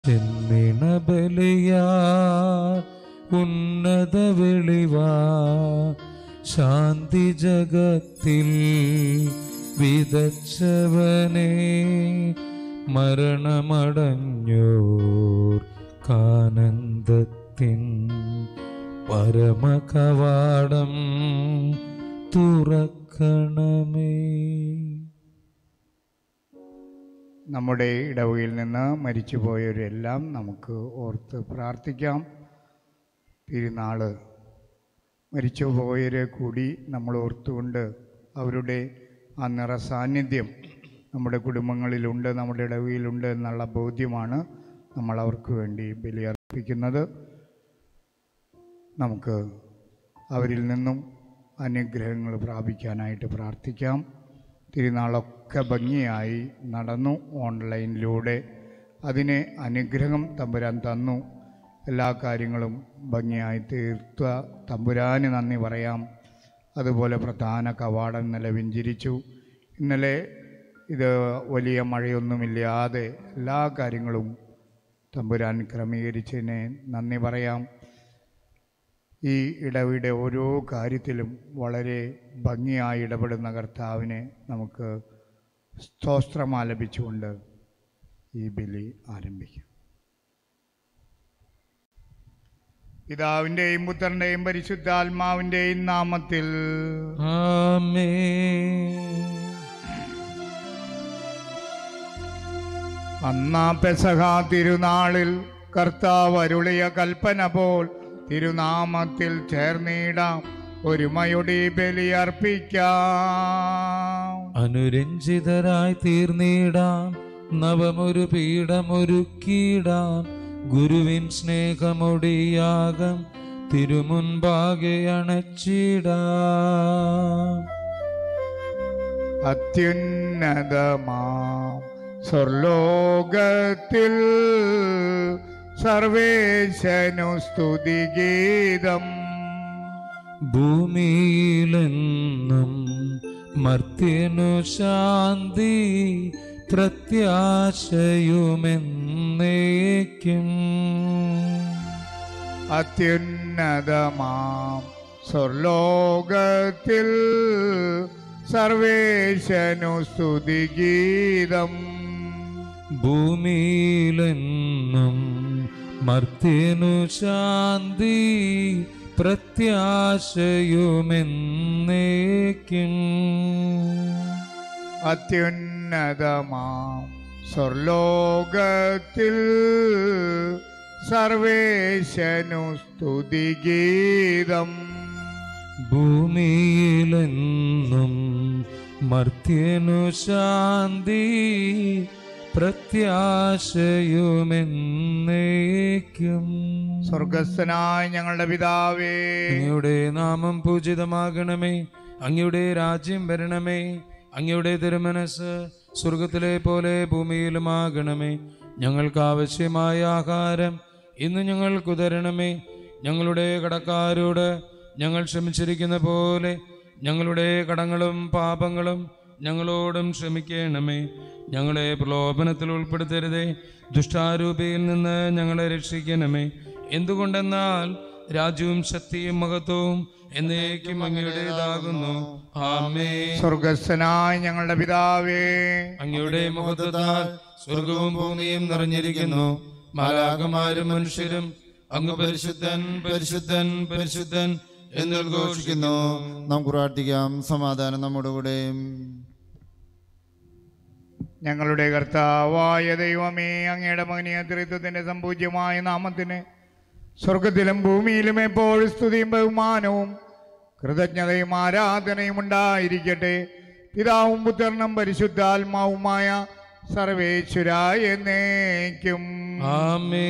ചെന്നിണ ബലിയാ ഉന്നത വെളിവാ ശാന്തി ജഗത്തിൽ വിതച്ചവനെ മരണമടഞ്ഞോർ കാനന്ദത്തിൻ പരമകവാടം തുറക്കണമേ നമ്മുടെ ഇടവകയിൽ നിന്ന് മരിച്ചുപോയവരെല്ലാം നമുക്ക് ഓർത്ത് പ്രാർത്ഥിക്കാം തിരുനാൾ മരിച്ചുപോയവരെ കൂടി നമ്മൾ ഓർത്തുകൊണ്ട് അവരുടെ ആ നിറ സാന്നിധ്യം നമ്മുടെ കുടുംബങ്ങളിലുണ്ട് നമ്മുടെ ഇടവകയിലുണ്ട് എന്നുള്ള ബോധ്യമാണ് നമ്മൾ അവർക്ക് വേണ്ടി ബലിയർപ്പിക്കുന്നത് നമുക്ക് അവരിൽ നിന്നും അനുഗ്രഹങ്ങൾ പ്രാപിക്കാനായിട്ട് പ്രാർത്ഥിക്കാം തിരുനാളൊക്കെ ഭംഗിയായി നടന്നു ഓൺലൈനിലൂടെ അതിനെ അനുഗ്രഹം തമ്പുരാൻ തന്നു എല്ലാ കാര്യങ്ങളും ഭംഗിയായി തീർത്ത തമ്പുരാന് നന്ദി പറയാം അതുപോലെ പ്രധാന കവാടം ഇന്നലെ വെഞ്ചിരിച്ചു ഇന്നലെ ഇത് വലിയ മഴയൊന്നുമില്ലാതെ എല്ലാ കാര്യങ്ങളും തമ്പുരാൻ ക്രമീകരിച്ചതിനെ നന്ദി പറയാം ഈ ഇടവിയുടെ ഓരോ കാര്യത്തിലും വളരെ ഭംഗിയായി ഇടപെടുന്ന കർത്താവിനെ നമുക്ക് സ്തോത്രം ആലപിച്ചുകൊണ്ട് ഈ ബലി ആരംഭിക്കും പിതാവിൻ്റെയും പുത്രൻ്റെയും പരിശുദ്ധാത്മാവിൻ്റെയും നാമത്തിൽ ആമേൻ അന്നാ പെസഹ തിരുനാളിൽ കർത്താവ് അരുളിയ കൽപ്പന പോൽ തിരുനാമത്തിൽ ചേർന്നിടാം ഒരുമയുടെ ബലിയർപ്പിക്കാം അനുരഞ്ജിതരായി തീർന്നിടാം നവമൊരു പീഠമൊരുക്കിയിടാം ഗുരുവിൻ സ്നേഹമൊടിയാകം തിരുമുൻപാകെ അണച്ചിടാം അത്യുന്നതമാം സ്വർലോകത്തിൽ സർവേശനു സ്തുതിഗീതം ഭൂമിയിലെന്നും മർത്യനു ശാന്തി പ്രത്യാശയുമെന്നേക്കും അത്യുന്നതമാം സ്വർലോകത്തിൽ സർവേശനു സ്തുതിഗീതം ഭൂമിയിലെന്നും മർത്യനു ശാന്തി പ്രത്യാശയുമെന്നേക്കും അത്യുന്നതമാം സ്വർലോകത്തിൽ സർവേശനു സ്തുതിഗീതം ഭൂമിയിലെന്നും മർത്യനു ശാന്തി പ്രത്യാശയുമെന്നേക്കും സ്വർഗസ്ഥനായ ഞങ്ങളുടെ പിതാവേ അങ്ങയുടെ നാമം പൂജിതമാകണമേ അങ്ങയുടെ രാജ്യം വരണമേ അങ്ങയുടെ തിരുമനസ് സ്വർഗത്തിലെ പോലെ ഭൂമിയിലുമാകണമേ ഞങ്ങൾക്ക് ആവശ്യമായ ആഹാരം ഇന്ന് ഞങ്ങൾക്ക് തരണമേ ഞങ്ങളുടെ കടക്കാരോട് ഞങ്ങൾ ക്ഷമിച്ചിരിക്കുന്ന പോലെ ഞങ്ങളുടെ കടങ്ങളും പാപങ്ങളും ഞങ്ങളോടും ക്ഷമിക്കണമേ ഞങ്ങളെ പ്രലോഭനത്തിൽ ഉൾപ്പെടുത്തരുതേ ദുഷ്ടാരൂപിയിൽ നിന്ന് ഞങ്ങളെ രക്ഷിക്കണമേ എന്തുകൊണ്ടെന്നാൽ രാജ്യവും ശക്തിയും മഹത്വവും എന്നേക്കും അങ്ങയുടേതാകുന്നു ആമേ സ്വർഗസ്ഥനായ ഞങ്ങളുടെ പിതാവേ അങ്ങയുടെ മുഖത്താൽ സ്വർഗവും ഭൂമിയും നിറഞ്ഞിരിക്കുന്നു മാലാകമാരും മനുഷ്യരും അങ്ങ് പരിശുദ്ധൻ പരിശുദ്ധൻ പരിശുദ്ധൻ എന്ന് ഘോഷിക്കുന്നു നമുക്ക് പ്രാർത്ഥിക്കാം സമാധാനം നമ്മുടെ കൂടെ ഞങ്ങളുടെ കർത്താവായ ദൈവമേ അങ്ങയുടെ മകനീയ ത്രിത്വത്തിന്റെ സമ്പൂജ്യമായ നാമത്തിന് സ്വർഗത്തിലും ഭൂമിയിലും എപ്പോഴും സ്തുതിയും ബഹുമാനവും കൃതജ്ഞതയും ആരാധനയും ഉണ്ടായിരിക്കട്ടെ പിതാവും പുത്രനും പരിശുദ്ധാത്മാവുമായ സർവേശ്വര എന്നേക്കും ആമേ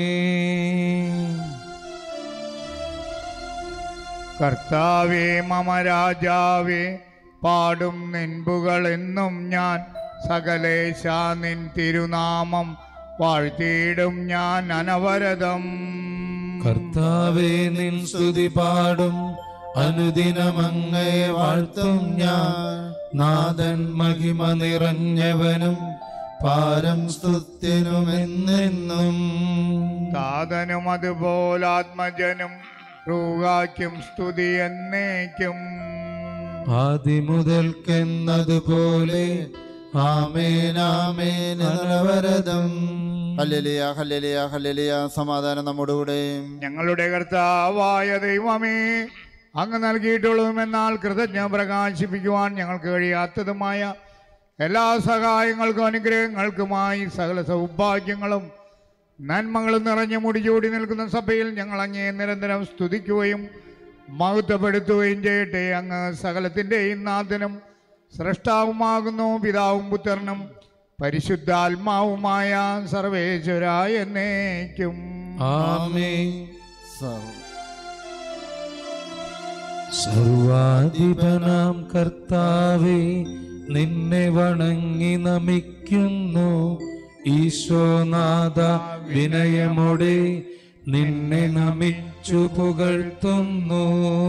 കർത്താവേ മമ രാജാവേ പാടും നിൻപുകൾ എന്നും ഞാൻ സകലേശ നിൻ തിരുനാമം വാഴ്ത്തിയിടും ഞാൻ അനവരതം കർത്താവേ നിൻ സ്തുതി പാടും അനുദിനമങ്ങയെ വാഴ്ത്തും ഞാൻ നാഥൻ മഹിമ നിറഞ്ഞവനും പാരം സ്തുത്യനുമെന്നെന്നും താതനും അതുപോലെ ആത്മജനും റൂഹാക്കും സ്തുതി എന്നേക്കും ആദിമുതൽക്കെന്നതുപോലെ ആമേനാമേൻ നരവരദം ഹല്ലേലൂയ ഹല്ലേലൂയ ഹല്ലേലൂയ സമാധാനം നമ്മോടുകൂടെ ഞങ്ങളുടെ കർത്താവായ ദൈവമേ അങ്ങ് നൽകിയിട്ടുള്ളതുമെന്നാൽ കൃതജ്ഞ പ്രകാശിപ്പിക്കുവാൻ ഞങ്ങൾക്ക് കഴിയാത്തതുമായ എല്ലാ സഹായങ്ങൾക്കും അനുഗ്രഹങ്ങൾക്കുമായി സകല സൗഭാഗ്യങ്ങളും നന്മകളും നിറഞ്ഞു മുടിചൂടി നിൽക്കുന്ന സഭയിൽ ഞങ്ങൾ അങ്ങേ നിരന്തരം സ്തുതിക്കുകയും മഹത്വപ്പെടുത്തുകയും ചെയ്യട്ടെ അങ്ങ് സകലത്തിൻ്റെയും നാഥനും സൃഷ്ടാവുമാകുന്നു പിതാവും പുത്രനും പരിശുദ്ധാത്മാവുമായ സർവേശ്വര എന്നേക്കും ആമേ സർവ്വ സർവാധിപനാം കർത്താവേ നിന്നെ വണങ്ങി നമിക്കുന്നു ഈശോനാഥ വിനയമോടെ നിന്നെ നമിച്ചു പുകഴ്ത്തുന്നു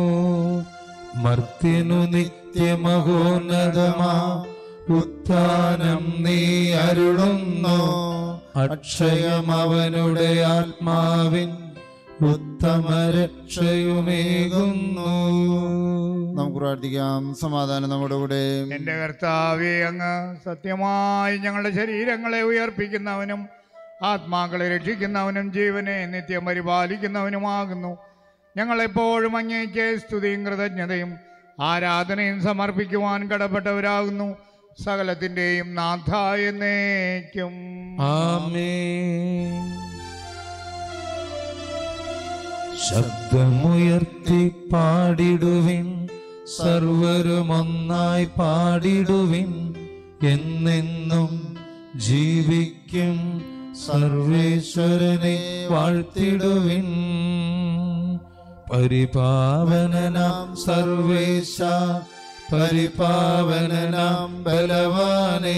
മർത്യനു നിത്യമഹോന്നതമാ ഉത്ഥാനം നീ അരുളുന്നു അക്ഷയമവനുടെ ആത്മാവിൻ ഉത്തമ രക്ഷയുമേകുന്നു നമുക്ക് പ്രാർത്ഥിക്കാം സമാധാനം നമ്മുടെ കൂടെ എന്റെ കർത്താവെ അങ്ങ് സത്യമായി ഞങ്ങളുടെ ശരീരങ്ങളെ ഉയർപ്പിക്കുന്നവനും ആത്മാക്കളെ രക്ഷിക്കുന്നവനും ജീവനെ നിത്യം പരിപാലിക്കുന്നവനുമാകുന്നു ഞങ്ങളെപ്പോഴും അങ്ങേക്ക് സ്തുതിയും കൃതജ്ഞതയും ആരാധനയും സമർപ്പിക്കുവാൻ കടപ്പെട്ടവരാകുന്നു സകലത്തിൻ്റെയും നാഥ എന്നേക്കും ആമേൻ ശബ്ദമുയർത്തി പാടിടുവിൻ സർവരുമൊന്നായി പാടിടുവിൻ എന്നെന്നും ജീവിക്കും സർവേശ്വരനെ വാഴ്ത്തിടുവിൻ പരിപാവനനാം സർവേശ പരിപാവനനാം ബലവാനേ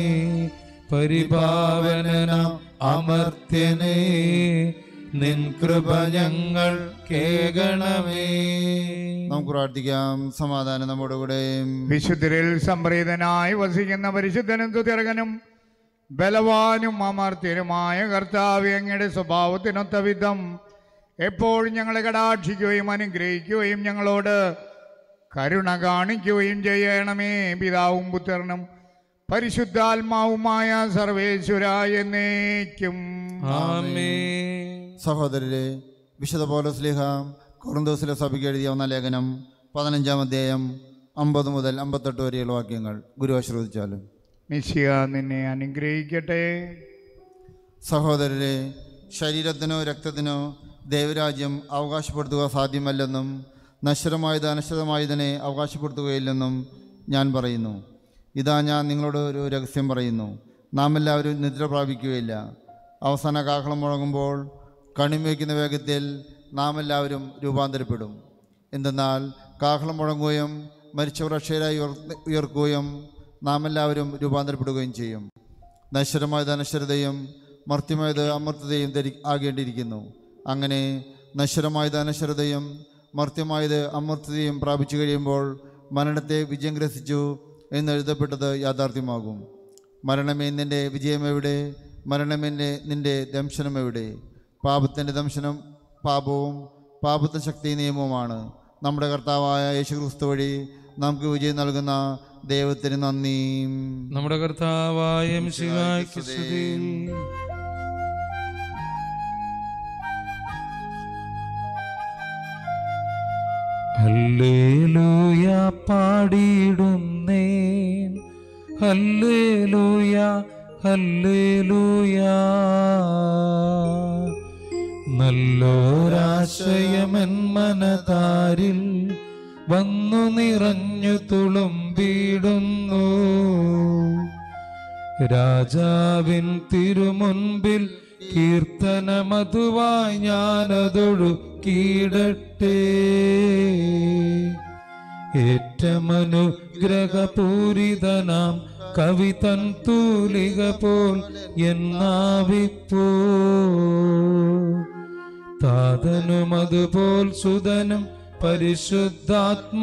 പരിപാവനനാം അമർത്യനേ നിൻ കൃപ ഞങ്ങൾ കേകണമേ നമുക്ക് പ്രാർത്ഥിക്കാം സമാധാനം നമ്മുടെ കൂടെ വിശുദ്ധരിൽ സംപ്രീതനായി വസിക്കുന്ന പരിശുദ്ധനും തുതിർകനും ബലവാനും അമർത്യനുമായ കർത്താവ് അങ്ങയുടെ സ്വഭാവത്തിനൊത്ത വിധം എപ്പോഴും ഞങ്ങളെ കടാക്ഷിക്കുകയും അനുഗ്രഹിക്കുകയും ഞങ്ങളോട് കരുണ കാണിക്കുകയും ചെയ്യണമേ പിതാവും പുത്രനും പരിശുദ്ധാത്മാവുമായ സർവേശ്വര എന്നേക്കും ആമേൻ സഹോദരരെ വിശുദ്ധ പൗലോസ്ലിഹ കൊറിന്തോസിലെ സഭയ്ക്ക് എഴുതിയ ഒന്ന ലേഖനം പതിനഞ്ചാം അധ്യായം അമ്പത് മുതൽ അമ്പത്തെട്ട് വരെയുള്ള വാക്യങ്ങൾ ഗുരു ആശ്രവദിച്ചാലും മിശിയ നിന്നെ അനുഗ്രഹിക്കട്ടെ സഹോദരരെ ശരീരത്തിനോ രക്തത്തിനോ ദൈവരാജ്യം അവകാശപ്പെടുത്തുക സാധ്യമല്ലെന്നും നശ്വരമായത് അനശ്വരമായതിനെ അവകാശപ്പെടുത്തുകയില്ലെന്നും ഞാൻ പറയുന്നു ഇതാ ഞാൻ നിങ്ങളോട് ഒരു രഹസ്യം പറയുന്നു നാം എല്ലാവരും നിദ്ര പ്രാപിക്കുകയില്ല അവസാന കാഹളം മുഴങ്ങുമ്പോൾ കണിം വയ്ക്കുന്ന വേഗത്തിൽ നാം എല്ലാവരും രൂപാന്തരപ്പെടും എന്തെന്നാൽ കാഹളം മുഴങ്ങുകയും മരിച്ചവർ അക്ഷയരായി ഉയർ- ഉയർക്കുകയും നാം എല്ലാവരും രൂപാന്തരപ്പെടുകയും ചെയ്യും നശ്വരമായത് അനശ്വരതയും മർത്യമായത് അമർത്യതയും ധരി ആകേണ്ടിയിരിക്കുന്നു അങ്ങനെ നശ്വരമായത് അനശ്വരതയും മർത്യമായത് അമർത്യതയും പ്രാപിച്ചു കഴിയുമ്പോൾ മരണത്തെ വിജയം ഗ്രസിച്ചു എന്നെഴുതപ്പെട്ടത് യാഥാർത്ഥ്യമാകും മരണമേ നിന്റെ വിജയം എവിടെ മരണമേ നിന്റെ ദംശനം എവിടെ പാപത്തിൻ്റെ ദംശനം പാപവും പാപത്തിൻ്റെ ശക്തി നിയമവുമാണ് നമ്മുടെ കർത്താവായ യേശുക്രിസ്തു വഴി നമുക്ക് വിജയം നൽകുന്ന ദൈവത്തിന് നന്ദി നമ്മുടെ കർത്താവായ മിശിഹായ്ക്ക് സ്തുതി ഹല്ലേലൂയ പാടിയിടുന്നേൻ ഹല്ലേലൂയ ഹല്ലേലൂയ നല്ലോരാശയമെൻ മനതാരിൽ വന്നു നിറഞ്ഞു തുളുമ്പിടുന്നു രാജാവിൻ തിരുമുൻപിൽ കീർത്തനമതുവായി ഞാനതൊഴു കീടട്ടെ ഏറ്റമനുഗ്രഹപൂരിതനാം കവിതൻ തൂലിക പോൽ എന്നാവിപ്പോ താതനും അതുപോൽ സുതനും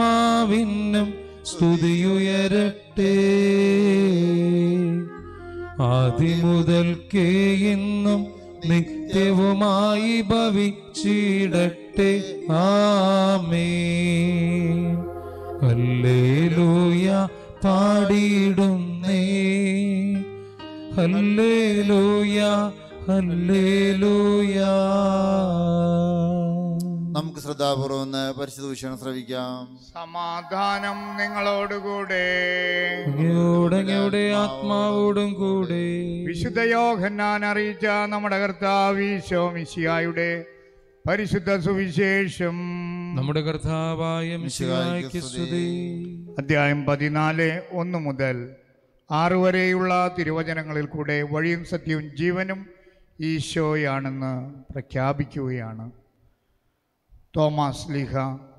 പരിശുദ്ധാത്മാവിനും സ്തുതിയുയരട്ടെ ആദിമുതൽക്കേ എന്നും നിത്യവുമായി ഭവിച്ചിടട്ടെ ആമേ ഹല്ലേലൂയ പാടിയിടുന്നേ ഹല്ലേലൂയ ഹല്ലേലൂയ നമുക്ക് ശ്രദ്ധാപൂർവം ഒന്ന് പരിശുദ്ധ വിഷയം ശ്രവിക്കാം സമാധാനം നിങ്ങളോടുകൂടെ അങ്ങയോട് അങ്ങയുടെ ആത്മാവോടും കൂടെ വിശുദ്ധ യോഹന്നാൻ അറിയിച്ച നമ്മുടെ കർത്താവ് ഈശോ മിശിഹായുടെ പരിശുദ്ധ സുവിശേഷം നമ്മുടെ കർത്താവായ മിശിഹായ്ക്ക് സ്തുതി അധ്യായം പതിനാല് ഒന്ന് മുതൽ ആറ് വരെയുള്ള തിരുവചനങ്ങളിൽ കൂടെ വഴിയും സത്യവും ജീവനും ഈശോയാണെന്ന് പ്രഖ്യാപിക്കുകയാണ് തോമസ് ലീഹ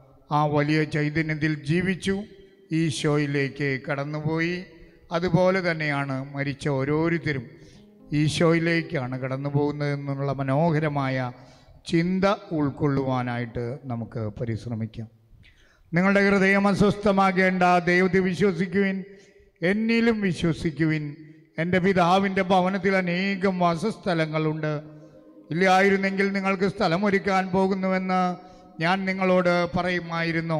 ആ വലിയ ചൈതന്യത്തിൽ ജീവിച്ചു ഈശോയിലേക്ക് കടന്നുപോയി അതുപോലെ തന്നെയാണ് മരിച്ച ഓരോരുത്തരും ഈശോയിലേക്കാണ് കടന്നു പോകുന്നത് എന്നുള്ള മനോഹരമായ ചിന്ത ഉൾക്കൊള്ളുവാനായിട്ട് നമുക്ക് പരിശ്രമിക്കാം നിങ്ങളുടെ ഹൃദയം അസ്വസ്ഥമാകേണ്ട ദൈവത്തെ വിശ്വസിക്കുവിൻ എന്നിലും വിശ്വസിക്കുവിൻ എൻ്റെ പിതാവിൻ്റെ ഭവനത്തിൽ അനേകം വാസസ്ഥലങ്ങളുണ്ട് ഇല്ലായിരുന്നെങ്കിൽ നിങ്ങൾക്ക് സ്ഥലമൊരുക്കാൻ പോകുന്നുവെന്ന് ഞാൻ നിങ്ങളോട് പറയുമായിരുന്നു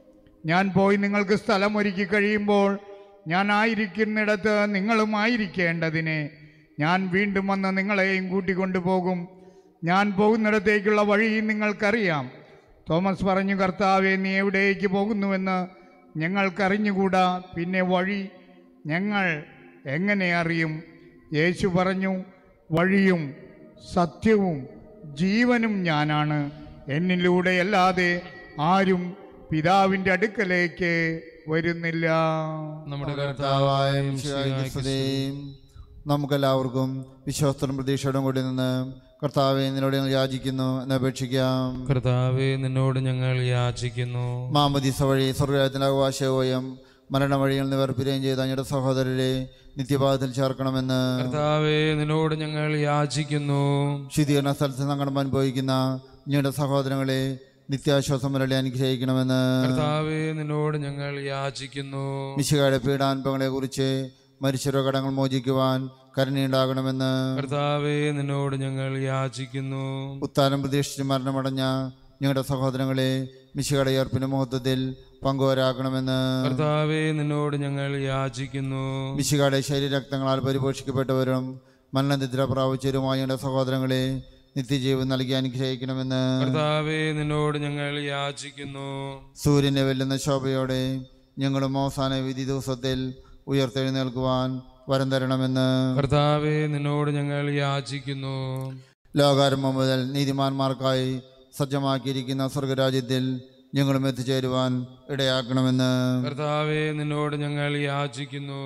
ഞാൻ പോയി നിങ്ങൾക്ക് സ്ഥലമൊരുക്കി കഴിയുമ്പോൾ ഞാൻ ആയിരിക്കുന്നിടത്ത് നിങ്ങളുമായിരിക്കേണ്ടതിനെ ഞാൻ വീണ്ടും വന്ന് നിങ്ങളെയും കൂട്ടിക്കൊണ്ടുപോകും ഞാൻ പോകുന്നിടത്തേക്കുള്ള വഴി നിങ്ങൾക്കറിയാം തോമസ് പറഞ്ഞു കർത്താവെ നീ എവിടേക്ക് പോകുന്നുവെന്ന് ഞങ്ങൾക്കറിഞ്ഞുകൂടാ പിന്നെ വഴി ഞങ്ങൾ എങ്ങനെ അറിയും യേശു പറഞ്ഞു വഴിയും സത്യവും ജീവനും ഞാനാണ് എന്നിലൂടെ അല്ലാതെ ആരും പിതാവിൻ്റെ അടുക്കലേക്ക് വരുന്നില്ല നമ്മുടെ കർത്താവായ കർത്താവായ മിശിഹായ്ക്ക് മിശിഹായ്ക്ക് സ്തുതി സ്തുതി നമുക്കെല്ലാവർക്കും വിശ്വാസത്തോടും പ്രതീക്ഷയോടും കൂടി നിന്ന് കർത്താവെ നിന്നോട് ഞങ്ങൾ യാചിക്കുന്നു എന്ന് അപേക്ഷിക്കാം കർത്താവെ നിന്നോട് ഞങ്ങൾ യാചിക്കുന്നു മാമദിസ വഴി സ്വർഗരാജ്യത്തിൻ്റെ അവകാശവും മരണ വഴിയിൽ നിവർപ്പിക്കുകയും ചെയ്ത ഞങ്ങളുടെ സഹോദരരെ നിത്യപാദത്തിൽ ചേർക്കണമെന്ന് കർത്താവെ നിന്നോട് ഞങ്ങൾ യാചിക്കുന്നു ശുദ്ധീകരണ സ്ഥലത്ത് സങ്കടം അനുഭവിക്കുന്ന ഞങ്ങളുടെ സഹോദരങ്ങളെ നിത്യാശ്വാസം വരളി അനുഗ്രഹിക്കണമെന്ന് കർത്താവെ നിന്നോട് ഞങ്ങൾ യാചിക്കുന്നു മിശികയുടെ പീഡാനുഭവങ്ങളെ കുറിച്ച് മരിച്ചവരുടെ കടങ്ങൾ മോചിക്കുവാൻ കരുണയുണ്ടാകണമെന്ന് കർത്താവെ നിന്നോട് ഞങ്ങൾ യാചിക്കുന്നു ഉത്താനം പ്രതീക്ഷിച്ച് മരണമടഞ്ഞ ഞങ്ങളുടെ സഹോദരങ്ങളെ മിശികയുടെ ഏർപ്പിന് മഹത്വത്തിൽ പങ്കുവരാക്കണമെന്ന് കർത്താവെ നിന്നോട് ഞങ്ങൾ യാചിക്കുന്നു മിശികയുടെ ശരീരരക്തങ്ങളാൽ പരിപോഷിക്കപ്പെട്ടവരും മരണനിദ്ര പ്രാപിച്ചവരുമായ ഞങ്ങളുടെ സഹോദരങ്ങളെ നിത്യജീവൻ നൽകി അനുഗ്രഹിക്കണമെന്ന് കർത്താവെ നിന്നോട് ഞങ്ങൾ യാചിക്കുന്നു സൂര്യനെ വെല്ലുന്ന ശോഭയോടെ ഞങ്ങളും അവസാന വിധി ദിവസത്തിൽ ഉയർത്തെഴുന്നേൽക്കുവാൻ വരം തരണമെന്ന് കർത്താവെ നിന്നോട് ഞങ്ങൾ യാചിക്കുന്നു ലോകാരംഭം മുതൽ നീതിമാന്മാർക്കായി സജ്ജമാക്കിയിരിക്കുന്ന സ്വർഗരാജ്യത്തിൽ ഞങ്ങളും എത്തിച്ചേരുവാൻ ഇടയാക്കണമെന്ന് കർത്താവെ നിന്നോട് ഞങ്ങൾ യാചിക്കുന്നു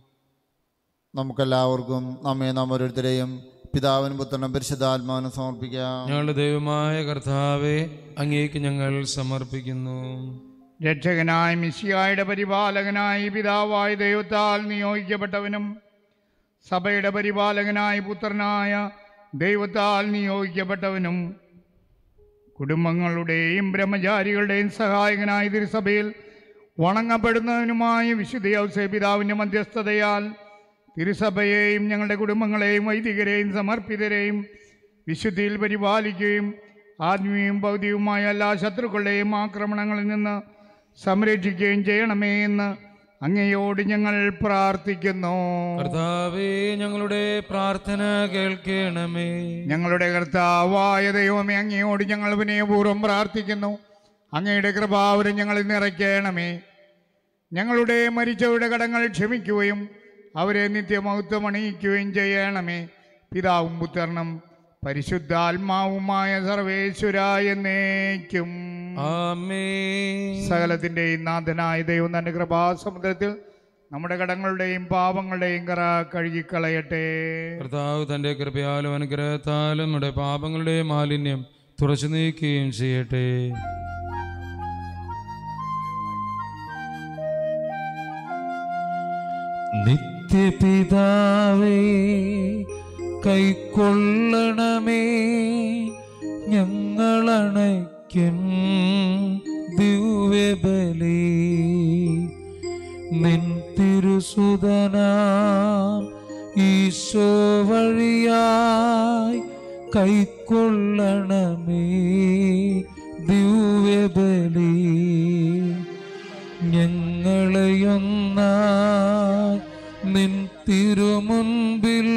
നമുക്കെല്ലാവർക്കും നമ്മെ നാം ഓരോരുത്തരെയും പിതാവിനും പുത്രനും പരിശുദ്ധാത്മാവിനും സമർപ്പിക്കാം ഞങ്ങളുടെ ദൈവമായ കർത്താവെ അങ്ങേക്ക് ഞങ്ങൾ സമർപ്പിക്കുന്നു രക്ഷകനായ മിശിയായുടെ പരിപാലകനായി പിതാവായ ദൈവത്താൽ നിയോഗിക്കപ്പെട്ടവനും സഭയുടെ പരിപാലകനായ പുത്രനായ ദൈവത്താൽ നിയോഗിക്കപ്പെട്ടവനും കുടുംബങ്ങളുടെയും ബ്രഹ്മചാരികളുടെയും സഹായകനായ തിരുസഭയിൽ വണങ്ങപ്പെടുന്നതിനുമായ വിശുദ്ധ ഔസേ പിതാവിൻ്റെ മധ്യസ്ഥതയാൽ തിരുസഭയെയും ഞങ്ങളുടെ കുടുംബങ്ങളെയും വൈദികരെയും സമർപ്പിതരെയും വിശുദ്ധിയിൽ പരിപാലിക്കുകയും ആത്മീയവും ഭൗതികവുമായ എല്ലാ ശത്രുക്കളുടെയും ആക്രമണങ്ങളിൽ നിന്ന് സംരക്ഷിക്കുകയും ചെയ്യണമേ എന്ന് അങ്ങയോട് ഞങ്ങൾ പ്രാർത്ഥിക്കുന്നു കർത്താവെ ഞങ്ങളുടെ പ്രാർത്ഥന കേൾക്കണമേ ഞങ്ങളുടെ കർത്താവായ ദൈവമേ അങ്ങയോട് ഞങ്ങൾ വിനയപൂർവ്വം പ്രാർത്ഥിക്കുന്നു അങ്ങയുടെ കൃപാവരം ഞങ്ങളിൽ നിറയ്ക്കണമേ ഞങ്ങളുടെ മരിച്ചവരുടെ കടങ്ങൾ ക്ഷമിക്കുകയും അവരെ നിത്യമഹത്വം അണിയിക്കുകയും ചെയ്യണമേ പിതാവും പുത്രനും പരിശുദ്ധാത്മാവുമായ സർവേശ്വര എന്നേക്കും ആമേ സകലത്തിൻ്റെയും നാഥനായ ദൈവം തൻ്റെ കൃപാസമുദ്രത്തിൽ നമ്മുടെ കടങ്ങളുടെയും പാപങ്ങളുടെയും കറ കഴുകിക്കളയട്ടെ കർത്താവ് തന്റെ കൃപയാലും അനുഗ്രഹത്താലും നമ്മുടെ പാപങ്ങളുടെ മാലിന്യം തുറച്ചു നീക്കുകയും ചെയ്യട്ടെ നിത്യപിതാവേ കൈക്കൊള്ളണമേ ഞങ്ങളണയ്ക്കും ദിവ്യബലി നിൻ തിരുസുതനാം ഈശോവഴിയായി കൈക്കൊള്ളണമേ ദിവ്യബലി ഞങ്ങളെയൊന്നാ നിൻ തിരുമുൻപിൽ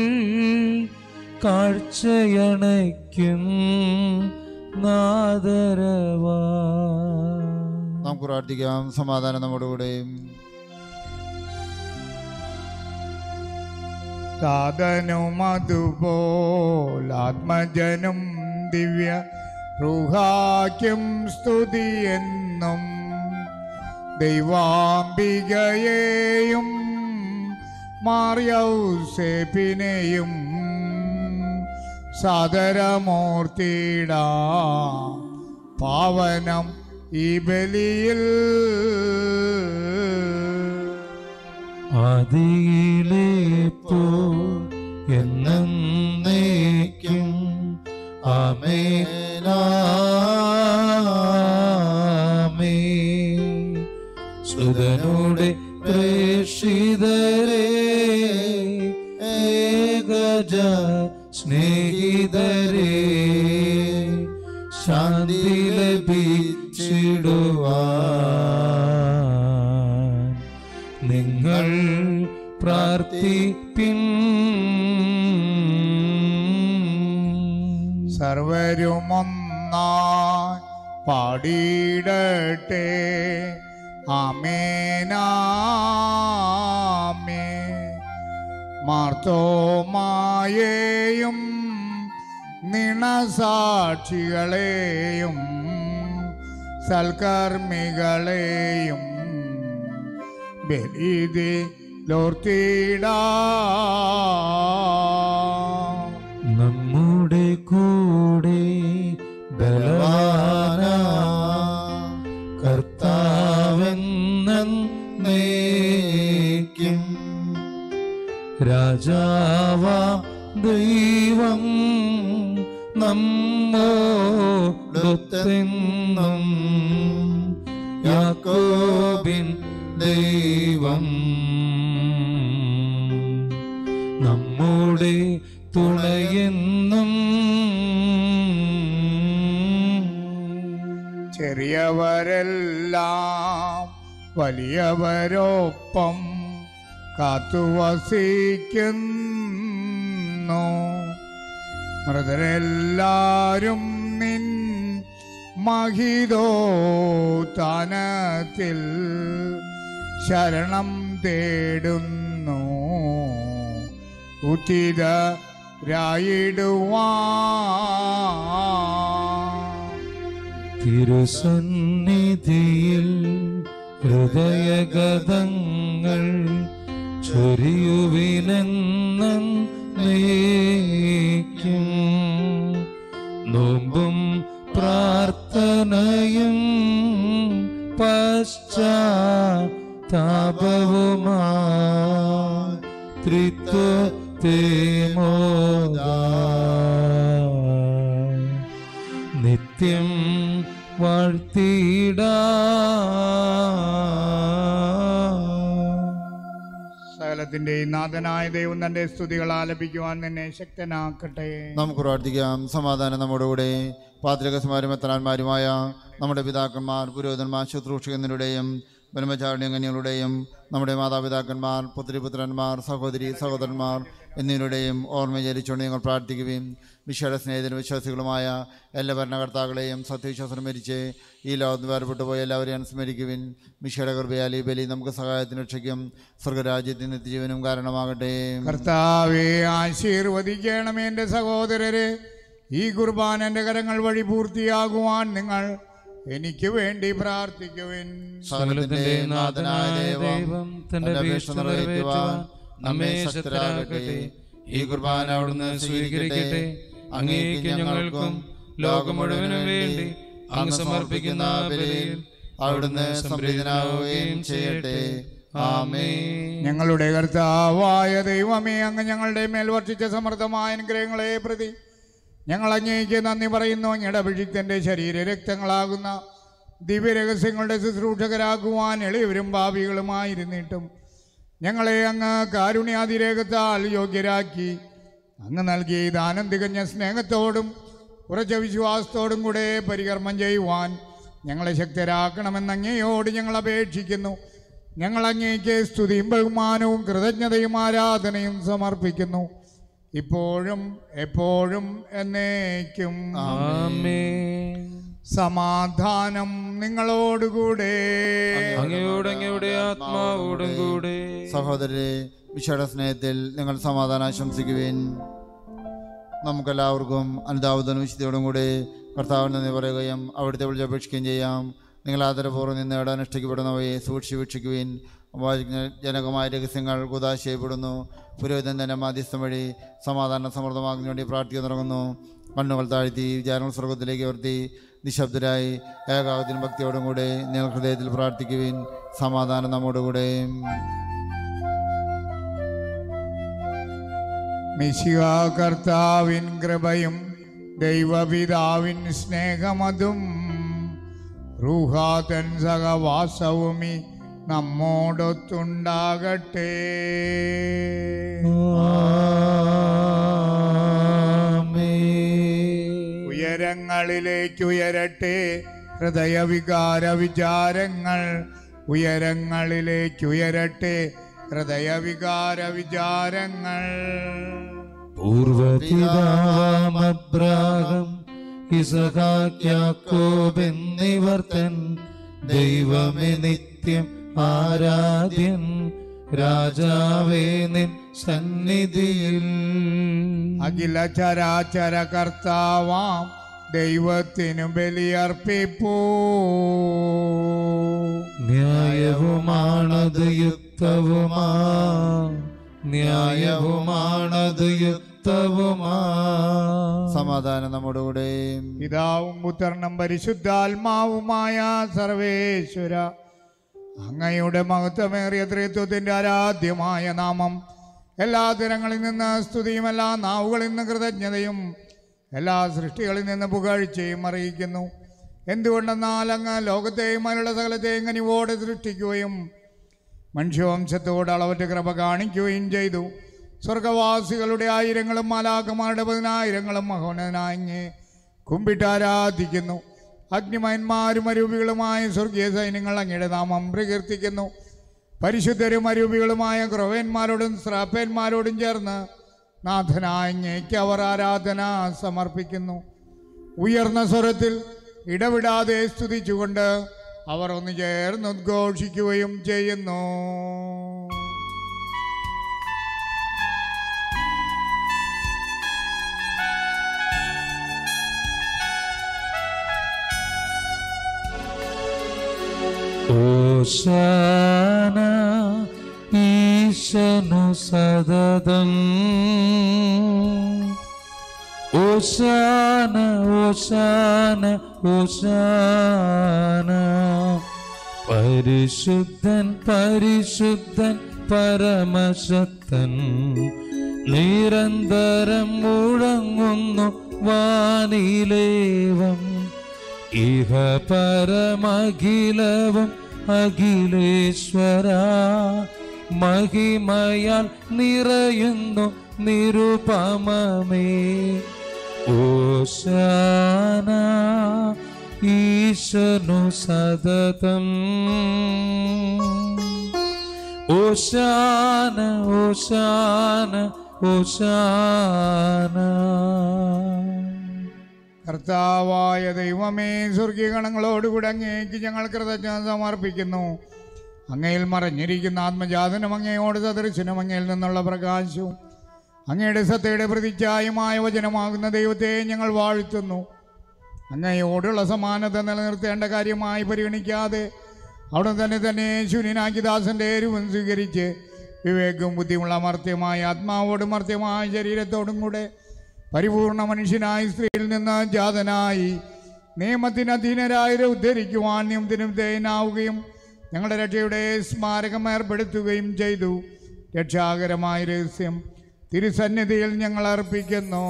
കാഴ്ചയണയ്ക്കും നാദരവാ നമുക്ക് പ്രാർത്ഥിക്കാം സമാധാനം നമ്മുടെ കൂടെയും സാധനും അതുപോലാത്മജനും ദിവ്യ റുഹാക്കും സ്തുതിയെന്നും ദൈവാംബികയെയും മാറിയൗസേപ്പിനെയും സാദരമൂർത്തിട പാവനം ഈ ബലിയിൽ ആദിയിലേപ്പോ എന്നേക്കും ആമേനാമേ സുതനോടെ പ്രേക്ഷിതരേ ഏകജ സ്നേഹിതരേ ശാന്തി ലഭിച്ചിടുവാൻ നിങ്ങൾ പ്രാർത്ഥിപ്പിൻ സർവരുമൊന്നായി പാടിയിടട്ടെ ആമേനാമേ മാർത്തോമായേയും നിണസാക്ഷികളെയും സൽക്കർമ്മികളെയും ബലിതി ലോർത്തിടാ നമ്മുടെ കൂടെ ബലവാന കർത്താവെന്നേക്കും രാജാവ ദൈവം നമ്മോടൊത്തെന്നും യാക്കോബിൻ ദൈവം നമ്മുടെ തുണയെന്നും ചെറിയവരെല്ലാം വലിയവരൊപ്പം കാത്തുവസിക്കുന്നു മൃതരെല്ലാരും നിൻ മഹിതോ താനത്തിൽ ശരണം തേടുന്നു ഉചിത രായിടുവാ തിരുസന്നിധിയിൽ ഹൃദയഗതങ്ങൾ ചൊരിയുവിനെന്നേക്കും നോമ്പും പ്രാർത്ഥനയും പശ്ചാത്താപവുമാ ത്രിത്വത്തെ മോദാ നിത്യം വാഴ്ത്തിടാ സകലത്തിന്റെയും നാഥനായ ദൈവം തന്റെ സ്തുതികൾ ആലപിക്കുവാൻ നിന്നെ ശക്തനാക്കട്ടെ നമുക്ക് പ്രാർത്ഥിക്കാം സമാധാനം നമ്മുടെ കൂടെ പാത്രകസ്മാരും എത്രാന്മാരുമായ നമ്മുടെ പിതാക്കന്മാർ പുരോഹിതന്മാർ ശുശ്രൂഷകന്മാരുടെയും ബ്രഹ്മചാരിണ്യങ്ങളുടെയും നമ്മുടെ മാതാപിതാക്കന്മാർ പുത്രിപുത്രന്മാർ സഹോദരി സഹോദരന്മാർ എന്നിവരുടെയും ഓർമ്മ ചരിച്ചുകൊണ്ട് ഞങ്ങൾ പ്രാർത്ഥിക്കുകയും വിശേഷ സ്നേഹിതരും വിശ്വാസികളുമായ എല്ലാ ഭരണകർത്താക്കളെയും സത്യവിശ്വാസം മരിച്ച് ഈ ലോകത്ത് വേർപെട്ടു പോയ എല്ലാവരെയും അനുസ്മരിക്കുവിൻ മിഷയുടെ കൃപയാൽ ഈ ബലി നമുക്ക് സഹായത്തിന് രക്ഷയ്ക്കും സ്വർഗരാജ്യത്തിന് നിത്യജീവനും കാരണമാകട്ടെ കർത്താവെ ആശീർവദിക്കണമേ എൻ്റെ സഹോദരരെ ഈ കുർബാന എൻ്റെ കരങ്ങൾ വഴി പൂർത്തിയാകുവാൻ നിങ്ങൾ എനിക്ക് വേണ്ടി പ്രാർത്ഥിക്കുവിൻ സകലത്തിന്റെ നാഥനായ ദൈവം തന്റെ അപേക്ഷ നിറവേറ്റുവാൻ നമ്മെ ശക്തരാകട്ടെ ഈ കുർബാന അവിടുന്ന് സ്വീകരിക്കട്ടെ അങ്ങേക്ക് ഞങ്ങൾക്കും ലോകം മുഴുവനും വേണ്ടി അങ്ങ് സമർപ്പിക്കുന്ന ബലിയിൽ അവിടുന്ന് സംപ്രീതനാവുകയും ചെയ്യട്ടെ ആമേ ഞങ്ങളുടെ കർത്താവായ ദൈവമേ അങ്ങ് ഞങ്ങളുടെ മേൽ വർഷിച്ച സമൃദ്ധമായ അനുഗ്രഹങ്ങളെ പ്രതി ഞങ്ങൾ അങ്ങേക്ക് നന്ദി പറയുന്നു അങ്ങയുടെ അഭിഷിക്തൻ്റെ ശരീര രക്തങ്ങളാകുന്ന ദിവ്യരഹസ്യങ്ങളുടെ ശുശ്രൂഷകരാകുവാൻ എളിയവരും ഭാവികളുമായിരുന്നിട്ടും ഞങ്ങളെ അങ്ങ് കാരുണ്യാതിരേഖത്താൽ യോഗ്യരാക്കി അങ്ങ് നൽകിയ ഈ ദാനം തികഞ്ഞ സ്നേഹത്തോടും ഉറച്ച വിശ്വാസത്തോടും കൂടെ പരികർമ്മം ചെയ്യുവാൻ ഞങ്ങളെ ശക്തരാക്കണമെന്ന് അങ്ങയോട് ഞങ്ങൾ അപേക്ഷിക്കുന്നു ഞങ്ങൾ അങ്ങേക്ക് സ്തുതിയും ബഹുമാനവും കൃതജ്ഞതയും ആരാധനയും സമർപ്പിക്കുന്നു ഇപ്പോഴും എപ്പോഴും എന്നേക്കും ആമേൻ സമാധാനം നിങ്ങളോടുകൂടെ അങ്ങയോട് അങ്ങയുടെ ആത്മാവോടും കൂടെ സഹോദരരെ വിശേഷ സ്നേഹത്തിൽ നിങ്ങൾ സമാധാനം ആശംസിക്കുവിൻ നമുക്കെല്ലാവർക്കും അനുതാപത്തിനും വിശുദ്ധിയോടും കൂടി കർത്താവിന് നന്ദി പറയുകയും അവിടുത്തെ വിളിച്ചപേക്ഷിക്കുകയും ചെയ്യാം നിങ്ങൾ ആദരപൂർവ്വം നിന്ന് നേടാൻ അനുഷ്ഠിക്കപ്പെടുന്നവയെ സൂക്ഷിച്ച് വീക്ഷിക്കുവിൻ ജനകമായ രഹസ്യങ്ങൾ കുതാശ ചെയ്യപ്പെടുന്നു പുരോഹിതൻ തന്നെ മാധ്യസ്ഥം വഴി സമാധാനം സമൃദ്ധമാകുന്നതിന് വേണ്ടി പ്രാർത്ഥിക്കാൻ തുടങ്ങുന്നു കണ്ണുകൾ താഴ്ത്തി വിചാരങ്ങൾ സ്വർഗത്തിലേക്ക് ഉയർത്തി നിശബ്ദരായി ഏകാഗ്രതയും ഭക്തിയോടും കൂടെ നിങ്ങൾ ഹൃദയത്തിൽ പ്രാർത്ഥിക്കുവിൻ സമാധാനം നമ്മോടുകൂടെ മിശിക കർത്താവിൻ കൃപയും ദൈവപിതാവിൻ സ്നേഹമതും റൂഹാതൻ സഹവാസവുമി നമ്മോടൊത്തുണ്ടാകട്ടെ ഉയരങ്ങളിലേക്ക് ഉയരട്ടെ ഹൃദയവികാര വിചാരങ്ങൾ ഉയരങ്ങളിലേക്ക് ഉയരട്ടെ ഹൃദയവികാര വിചാരങ്ങൾ പൂർവപിതാവാം അബ്രാഹം ഇസഹാക്യാക്കോബ് എന്നിവർ തൻ ദൈവമേ നിത്യം ആരാധ്യൻ രാജാവേ നിൻ സന്നിധിയിൽ അഖില ചരാചര കർത്താവാം ദൈവത്തിനു ബലിയർപ്പിപ്പൂ ന്യായവുമാണത് യുക്തവുമാ ന്യായവുമാണത് യുക്തവുമാ സമാധാനം നമ്മോടുകൂടെ പിതാവും പുത്രനും പരിശുദ്ധാത്മാവുമായ സർവേശ്വര അങ്ങയുടെ മഹത്വമേറിയ ത്രിത്വത്തിന്റെ ആരാധ്യമായ നാമം എല്ലാ തരങ്ങളിൽ നിന്ന് സ്തുതിയും എല്ലാ നാവുകളിൽ നിന്ന് കൃതജ്ഞതയും എല്ലാ സൃഷ്ടികളിൽ നിന്ന് പുകഴ്ചയും അറിയിക്കുന്നു എന്തുകൊണ്ടെന്നാൽ അങ്ങ് ലോകത്തെയും അതിലുള്ള സകലത്തെയും കനിവോടെ സൃഷ്ടിക്കുകയും മനുഷ്യവംശത്തോട് അളവറ്റ കൃപ കാണിക്കുകയും ചെയ്തു സ്വർഗവാസികളുടെ ആയിരങ്ങളും മാലാക്കന്മാരുടെ പതിനായിരങ്ങളും മഹോനനായി കുമ്പിട്ട് ആരാധിക്കുന്നു അഗ്നിമയന്മാരും അരൂപികളുമായ സ്വർഗീയ സൈന്യങ്ങൾ അങ്ങയുടെ നാമം പ്രകീർത്തിക്കുന്നു പരിശുദ്ധരും അരൂപികളുമായ ക്രൊവന്മാരോടും ശ്രാപ്പന്മാരോടും ചേർന്ന് നാഥനായ അങ്ങേക്ക് അവർ ആരാധന സമർപ്പിക്കുന്നു ഉയർന്ന സ്വരത്തിൽ ഇടവിടാതെ സ്തുതിച്ചുകൊണ്ട് അവർ ഒന്ന് ചേർന്ന് ഉദ്ഘോഷിക്കുകയും ചെയ്യുന്നു ഓശാന ഈശനു സതതം ഓശാന ഓശാന ഓശാന പരിശുദ്ധൻ പരിശുദ്ധൻ പരമശക്തൻ നിരന്തരം മുഴങ്ങുന്നു വാനിലേവം ഇഹ പരമഖിലവും അഖിലേശ്വര മഹിമയാൽ നിറയുന്നു നിരുപമമേ ഓശാന ഈശനു സതതം ഓശാന ഓശാന ഓശാന കർത്താവായ ദൈവമേ സ്വർഗീയഗണങ്ങളോടുകൂടി അങ്ങേക്ക് ഞങ്ങൾ കൃതജ്ഞത സമർപ്പിക്കുന്നു അങ്ങയിൽ മറഞ്ഞിരിക്കുന്ന ആത്മജാതനും അങ്ങയോട് സദൃശനും അങ്ങയിൽ നിന്നുള്ള പ്രകാശവും അങ്ങയുടെ സത്തയുടെ പ്രതിച്ഛായമായ വചനമാകുന്ന ദൈവത്തെ ഞങ്ങൾ വാഴ്ത്തുന്നു അങ്ങയോടുള്ള സമാനത നിലനിർത്തേണ്ട കാര്യമായി പരിഗണിക്കാതെ അവിടെ തന്നെ തന്നെ ശൂന്യനാക്കി ദാസന്റെ രൂപം സ്വീകരിച്ച് വിവേകവും ബുദ്ധിയുമുള്ള മർത്യമായ ആത്മാവോടും മർത്യമായ ശരീരത്തോടും കൂടെ പരിപൂർണ മനുഷ്യനായി സ്ത്രീയിൽ നിന്ന് ജാതനായി നിയമത്തിന് അധീനരായവരെ ഉദ്ധരിക്കുവാൻ നിയമത്തിന് വിധേയനാവുകയും ഞങ്ങളുടെ രക്ഷയുടെ സ്മാരകം ഏർപ്പെടുത്തുകയും ചെയ്തു രക്ഷാകരമായ രഹസ്യം തിരുസന്നിധിയിൽ ഞങ്ങൾ അർപ്പിക്കുന്നു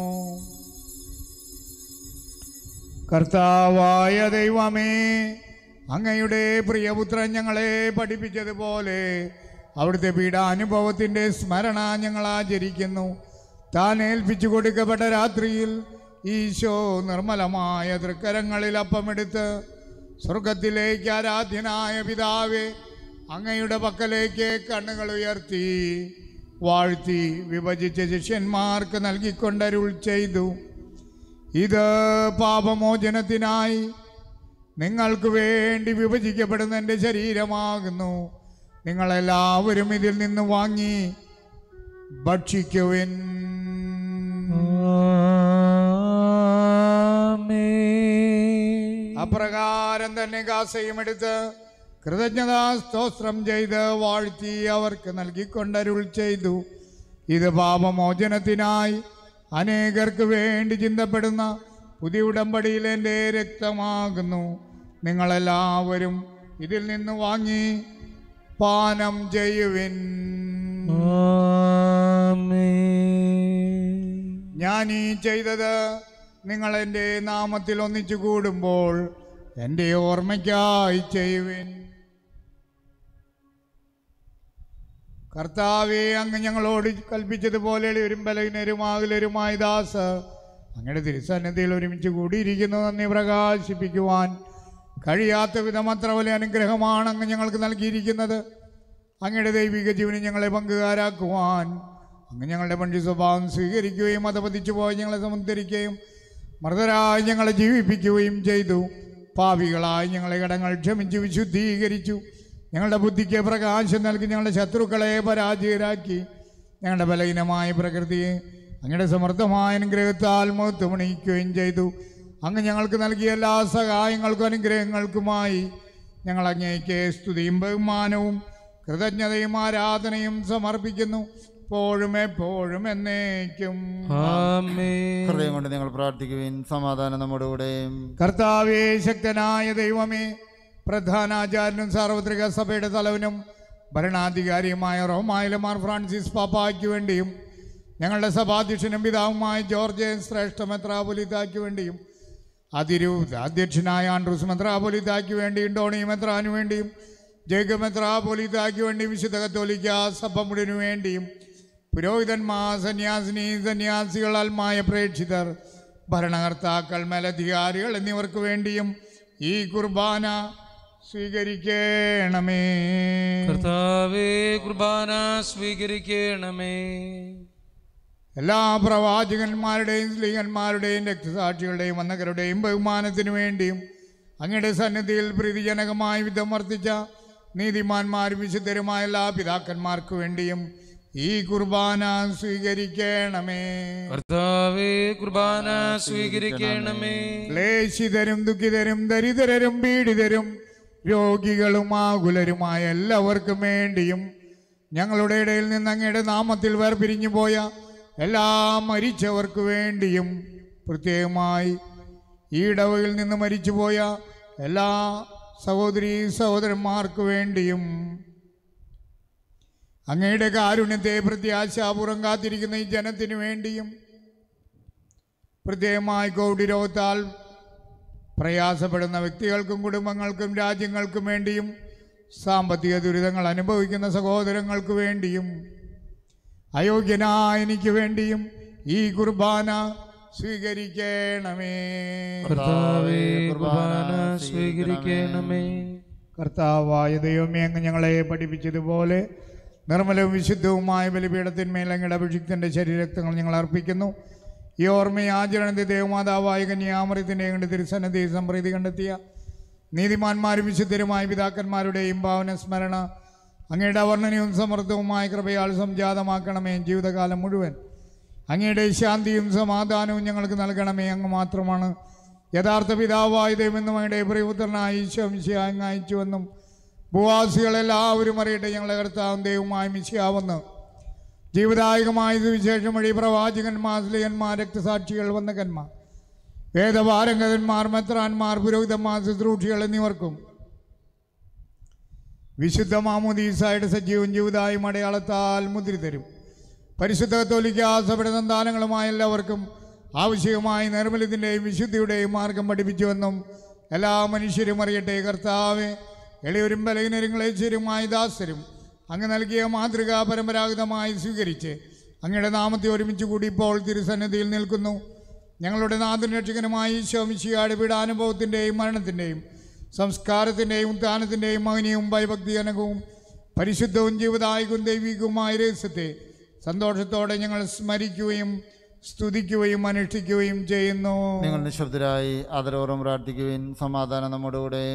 കർത്താവായ ദൈവമേ അങ്ങയുടെ പ്രിയപുത്രൻ ഞങ്ങളെ പഠിപ്പിച്ചതുപോലെ അവിടുത്തെ പീഡാനുഭവത്തിൻ്റെ സ്മരണ ഞങ്ങൾ ആചരിക്കുന്നു താൻ ഏൽപ്പിച്ചു കൊടുക്കപ്പെട്ട രാത്രിയിൽ ഈശോ നിർമ്മലമായ തൃക്കരങ്ങളിൽ അപ്പമെടുത്ത് സ്വർഗത്തിലേക്ക് ആരാധ്യനായ പിതാവേ അങ്ങയുടെ പക്കലേക്ക് കണ്ണുകൾ ഉയർത്തി വാഴ്ത്തി വിഭജിച്ച ശിഷ്യന്മാർക്ക് നൽകിക്കൊണ്ടരുൾ ചെയ്തു ഇത് പാപമോചനത്തിനായി നിങ്ങൾക്ക് വേണ്ടി വിഭജിക്കപ്പെടുന്ന എൻ്റെ ശരീരമാകുന്നു നിങ്ങളെല്ലാവരും ഇതിൽ നിന്ന് വാങ്ങി ഭക്ഷിക്കുവിൻ അപ്രകാരം തന്നെ കാസയും എടുത്ത് കൃതജ്ഞതാ സ്തോത്രം ചെയ്ത് വാഴ്ത്തി അവർക്ക് നൽകിക്കൊണ്ടരുൾ ചെയ്തു ഇത് പാപമോചനത്തിനായി അനേകർക്ക് വേണ്ടി ചിന്തപ്പെടുന്ന പുതിയ ഉടമ്പടിയിൽ എൻ്റെ രക്തമാകുന്നു നിങ്ങളെല്ലാവരും ഇതിൽ നിന്ന് വാങ്ങി പാനം ചെയ്യുവിൻ ഞാൻ ഈ ചെയ്തത് നിങ്ങൾ എൻ്റെ നാമത്തിൽ ഒന്നിച്ചു കൂടുമ്പോൾ എൻ്റെ ഓർമ്മയ്ക്കായി ചെയ്യുവിൻ കർത്താവെ അങ്ങ് ഞങ്ങളോട് കൽപ്പിച്ചതുപോലെ എളിയവരും ബലഹീനരുമാകലരുമായ ദാസ് അങ്ങയുടെ തിരുസന്നിധിയിൽ ഒരുമിച്ച് കൂടിയിരിക്കുന്നു നന്ദി പ്രകാശിപ്പിക്കുവാൻ കഴിയാത്ത വിധം അത്ര വലിയ അനുഗ്രഹമാണ് അങ്ങ് ഞങ്ങൾക്ക് നൽകിയിരിക്കുന്നത് അങ്ങയുടെ ദൈവിക ജീവനെ ഞങ്ങളെ പങ്കുകാരാക്കുവാൻ അങ്ങ് ഞങ്ങളുടെ പണ്ടി സ്വഭാവം സ്വീകരിക്കുകയും അതപതിച്ചു പോയി ഞങ്ങളെ സമുദ്ധരിക്കുകയും മൃതരായി ഞങ്ങളെ ജീവിപ്പിക്കുകയും ചെയ്തു പാപികളായി ഞങ്ങളെ കടങ്ങൾ ക്ഷമിച്ച് വിശുദ്ധീകരിച്ചു ഞങ്ങളുടെ ബുദ്ധിക്ക് പ്രകാശം നൽകി ഞങ്ങളുടെ ശത്രുക്കളെ പരാജയരാക്കി ഞങ്ങളുടെ ബലഹീനമായ പ്രകൃതിയെ അങ്ങയുടെ സമൃദ്ധമായ അനുഗ്രഹത്താൽ മുഖത്തുമണിയിക്കുകയും ചെയ്തു അങ്ങ് ഞങ്ങൾക്ക് നൽകിയ എല്ലാ സഹായങ്ങൾക്കും അനുഗ്രഹങ്ങൾക്കുമായി ഞങ്ങൾ അങ്ങേക്ക് സ്തുതിയും ബഹുമാനവും കൃതജ്ഞതയും ആരാധനയും സമർപ്പിക്കുന്നു എപ്പോഴും എപ്പോഴും എന്നേക്കും ഹൃദയം കൊണ്ട് നിങ്ങൾ പ്രാർത്ഥിക്കുവിൻ സമാധാനം നമ്മുടെ കൂടെ കർത്താവേ ശക്തനായ ദൈവമേ പ്രധാനാചാര്യനും സാർവത്രിക സഭയുടെ തലവനും ഭരണാധികാരിയുമായ റോമായിലെ മാർ ഫ്രാൻസിസ് പാപ്പായ്ക്ക് വേണ്ടിയും ഞങ്ങളുടെ സഭാധ്യക്ഷനും പിതാവുമായ ജോർജ് ശ്രേഷ്ഠ മെത്രാപൊലിതായ്ക്ക് വേണ്ടിയും അതിരൂപ അധ്യക്ഷനായ ആൻഡ്രൂസ് മെത്രാപൊലിതായ്ക്ക് വേണ്ടിയും ടോണി മെത്രാനു വേണ്ടിയും ജേക്കബ് മെത്രാപൊലിതായ്ക്ക് വേണ്ടിയും വിശുദ്ധ കത്തോലിക്ക സഭ മുഴുവനു വേണ്ടിയും പുരോഹിതന്മാർ സന്യാസിനി സന്യാസികൾ ആത്മായ പ്രേക്ഷിതർ ഭരണകർത്താക്കൾ മേലധികാരികൾ എന്നിവർക്ക് വേണ്ടിയും ഈ കുർബാന സ്വീകരിക്കണമേ കർത്താവേ കുർബാന സ്വീകരിക്കണമേ എല്ലാ പ്രവാചകന്മാരുടെയും സ്ത്രീകന്മാരുടെയും രക്തസാക്ഷികളുടെയും വന്നകരുടെയും ബഹുമാനത്തിനു വേണ്ടിയും അങ്ങയുടെ സന്നിധിയിൽ പ്രീതിജനകമായി വിധം വർത്തിച്ച നീതിമാന്മാരും വിശുദ്ധരുമായ എല്ലാ പിതാക്കന്മാർക്ക് വേണ്ടിയും ഈ കുർബാന സ്വീകരിക്കണമേ കർത്താവേ കുർബാന സ്വീകരിക്കണമേ ക്ലേശിതരും ദുഃഖിതരും ദരിദ്രരും പീഡിതരും രോഗികളും ആകുലരുമായ എല്ലാവർക്കും വേണ്ടിയും ഞങ്ങളുടെ ഇടയിൽ നിന്ന് അങ്ങയുടെ നാമത്തിൽ വേർപിരിഞ്ഞു പോയ എല്ലാ മരിച്ചവർക്ക് വേണ്ടിയും പ്രത്യേകമായി ഈ ഇടവയിൽ നിന്ന് മരിച്ചുപോയ എല്ലാ സഹോദരി സഹോദരന്മാർക്ക് വേണ്ടിയും അങ്ങയുടെ കാരുണ്യത്തെ പ്രത്യാശാപൂർവം കാത്തിരിക്കുന്ന ഈ ജനത്തിനു വേണ്ടിയും പ്രത്യേകമായി കോവിഡ് രോഗത്താൽ പ്രയാസപ്പെടുന്ന വ്യക്തികൾക്കും കുടുംബങ്ങൾക്കും രാജ്യങ്ങൾക്കും വേണ്ടിയും സാമ്പത്തിക ദുരിതങ്ങൾ അനുഭവിക്കുന്ന സഹോദരങ്ങൾക്ക് വേണ്ടിയും അയോഗ്യനായ എനിക്ക് വേണ്ടിയും ഈ കുർബാന സ്വീകരിക്കണമേ കർത്താവേ കുർബാന സ്വീകരിക്കണമേ കർത്താവായ ദൈവമേ അങ്ങ് ഞങ്ങളെ പഠിപ്പിച്ചതുപോലെ നിർമ്മലവും വിശുദ്ധവുമായ ബലിപീഠത്തിന്മേൽ അങ്ങയുടെ അഭിഷിക്തൻ്റെ ശരീരക്തങ്ങൾ ഞങ്ങൾ അർപ്പിക്കുന്നു ഈ ഓർമ്മയെ ആചരണത്തെ ദേവമാതാവായ കന്യാമൃത്തിൻ്റെ അങ്ങയുടെ തിരുസന്നതി സംപ്രീതി കണ്ടെത്തിയ നീതിമാന്മാരും വിശുദ്ധരുമായ പിതാക്കന്മാരുടെയും ഭാവന സ്മരണ അങ്ങയുടെ അവർണ്ണനയും സമൃദ്ധവുമായ കൃപയാൽ സംജാതമാക്കണമേ ജീവിതകാലം മുഴുവൻ അങ്ങയുടെ ശാന്തിയും സമാധാനവും ഞങ്ങൾക്ക് നൽകണമേ അങ്ങ് മാത്രമാണ് യഥാർത്ഥ പിതാവായ ദൈവമെന്നും അങ്ങയുടെ പ്രിയപുത്രനായ ഈശോ മിശിഹ അങ്ങ് അയച്ചുവെന്നും ഭൂവാസികളെല്ലാവരും അറിയട്ടെ ഞങ്ങളെ കർത്താവും ദൈവമായ മിശിയാവെന്ന് ജീവദായകമായ സുവിശേഷം വഴി പ്രവാചകന്മാർ സ്ലിഹന്മാർ രക്തസാക്ഷികൾ വന്നകന്മാർ വേദപാരംഗതന്മാർ മെത്രാന്മാർ പുരോഹിതന്മാർ ശുശ്രൂഷികൾ എന്നിവർക്കും വിശുദ്ധ മാമുദീസായുടെ സജീവൻ ജീവിതായും അടയാളത്താൽ മുദ്രി തരും പരിശുദ്ധ കത്തോലിക്ക സഭയുടെ സന്താനങ്ങളുമായ എല്ലാവർക്കും ആവശ്യമായ നിർമ്മലത്തിൻ്റെയും വിശുദ്ധിയുടെയും മാർഗം പഠിപ്പിച്ചുവെന്നും എല്ലാ മനുഷ്യരും അറിയട്ടെ കർത്താവെ എളിയവരും ബലഹീനരും ക്ലേശരുമായ ദാസരും അങ്ങ് നൽകിയ മാതൃക പരമ്പരാഗതമായി സ്വീകരിച്ച് അങ്ങയുടെ നാമത്തെ ഒരുമിച്ച് കൂടി ഇപ്പോൾ തിരുസന്നിധിയിൽ നിൽക്കുന്നു ഞങ്ങളുടെ നാഥൻ രക്ഷകനുമായി ശോമിശിയാട് പീഡാനുഭവത്തിൻ്റെയും മരണത്തിൻ്റെയും സംസ്കാരത്തിൻ്റെയും ഉത്ഥാനത്തിൻ്റെയും മകനിയും ഭയഭക്തിജനകവും പരിശുദ്ധവും ജീവദായകവും ദൈവികവുമായ രഹസ്യത്തെ സന്തോഷത്തോടെ ഞങ്ങൾ സ്മരിക്കുകയും സ്തുതിക്കുകയും അനുഷ്ഠിക്കുകയും ചെയ്യുന്നു നിങ്ങൾ നിശബ്ദരായി ആദരവോറും പ്രാർത്ഥിക്കുവിൻ സമാധാനം നമ്മുടെ കൂടെ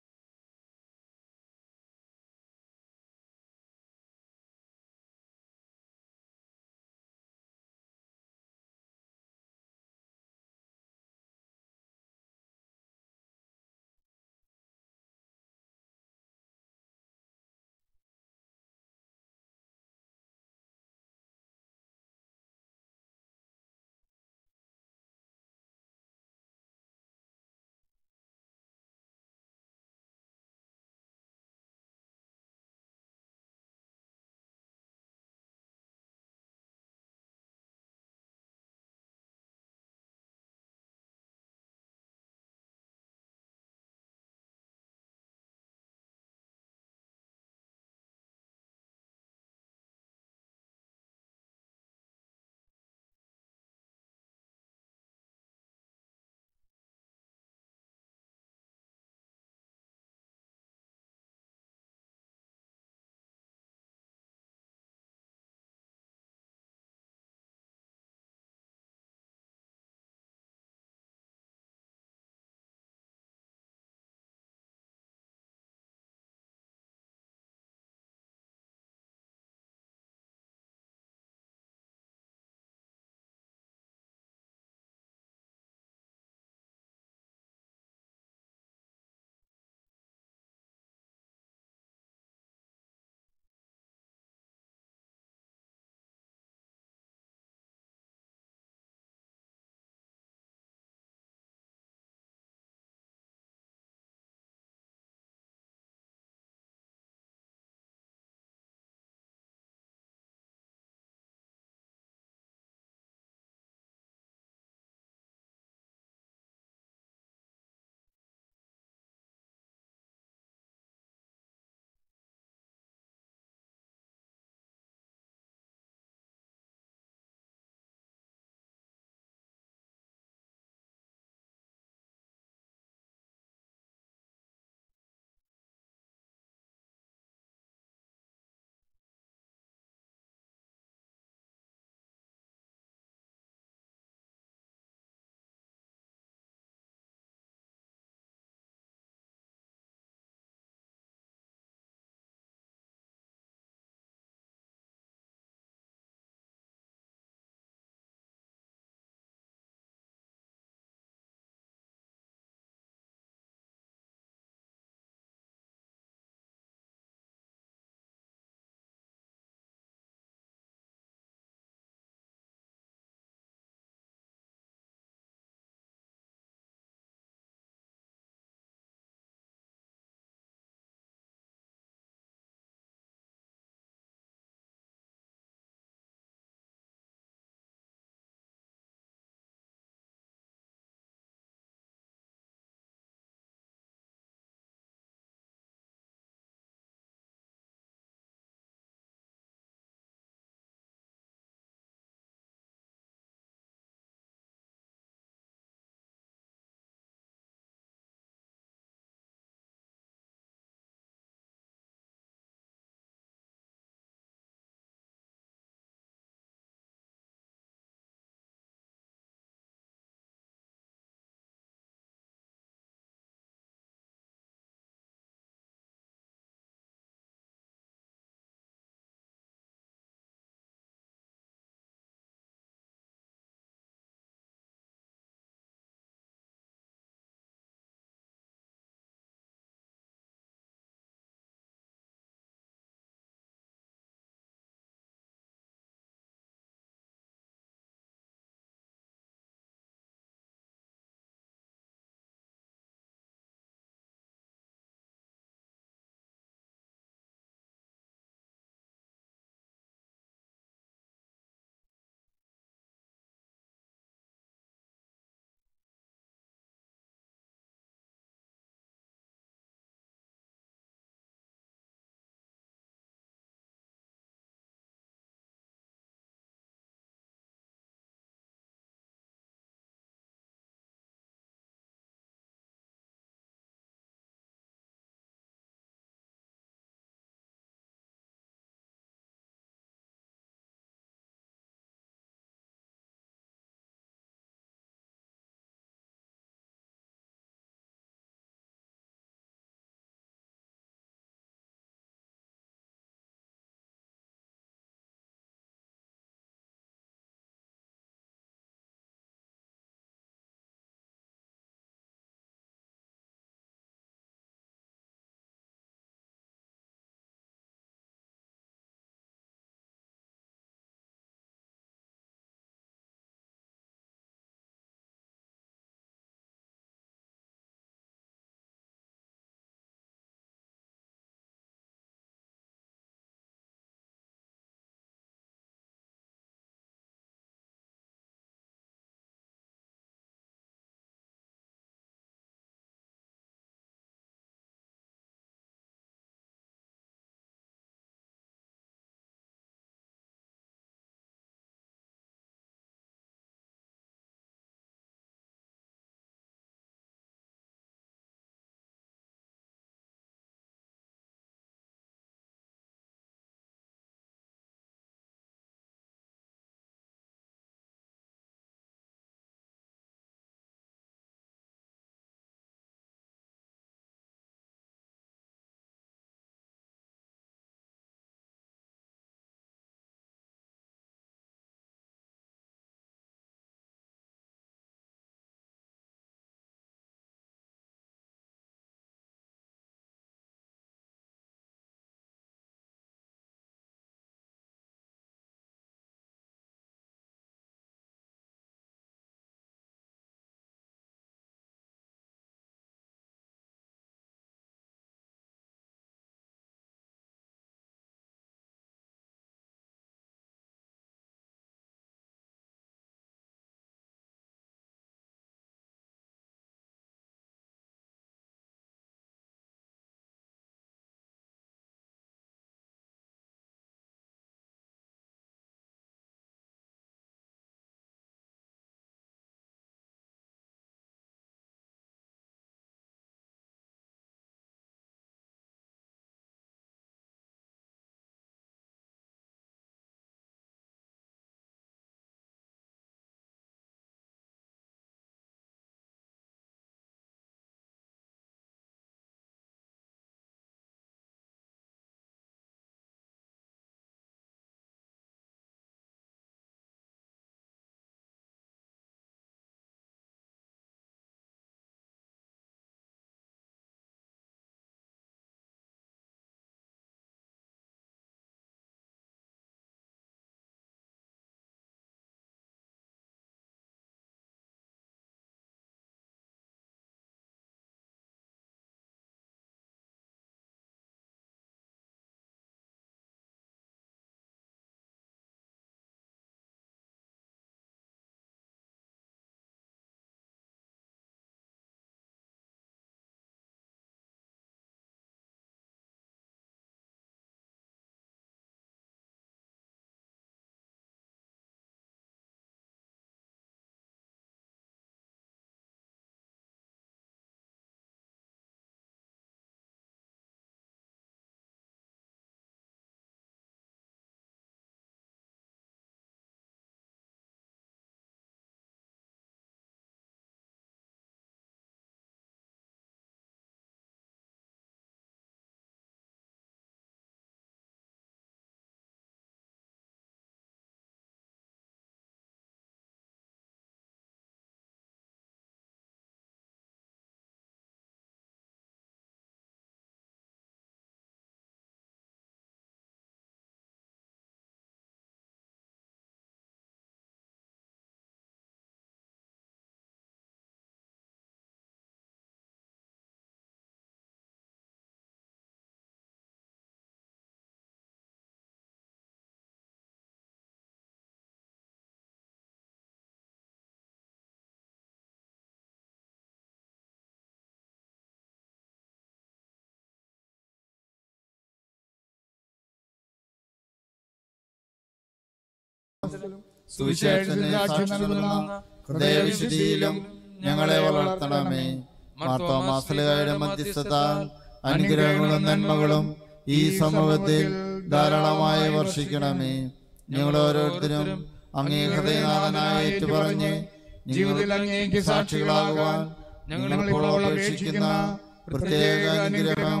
സുവിശേഷത്തിന് സാക്ഷി നൽകുന്ന ഹൃദയവിശുദ്ധിയിലും ഞങ്ങളെ വളർത്തണമേ മാർത്തോമാസ്ലിയുടെ മധ്യസ്ഥത്താൽ അനുഗ്രഹങ്ങളും നന്മകളും ഈ സമൂഹത്തിൽ ധാരാളമായി വർഷിക്കണമേ ഞങ്ങൾ ഓരോരുത്തരും അങ്ങേ ഹൃദയനാഥനായ ഏറ്റുപറഞ്ഞ് ജീവിതത്തിൽ അങ്ങേക്ക് സാക്ഷികളാകുവാൻ ഞങ്ങൾ ഇപ്പോൾ അപേക്ഷിക്കുന്ന പ്രത്യേക അനുഗ്രഹം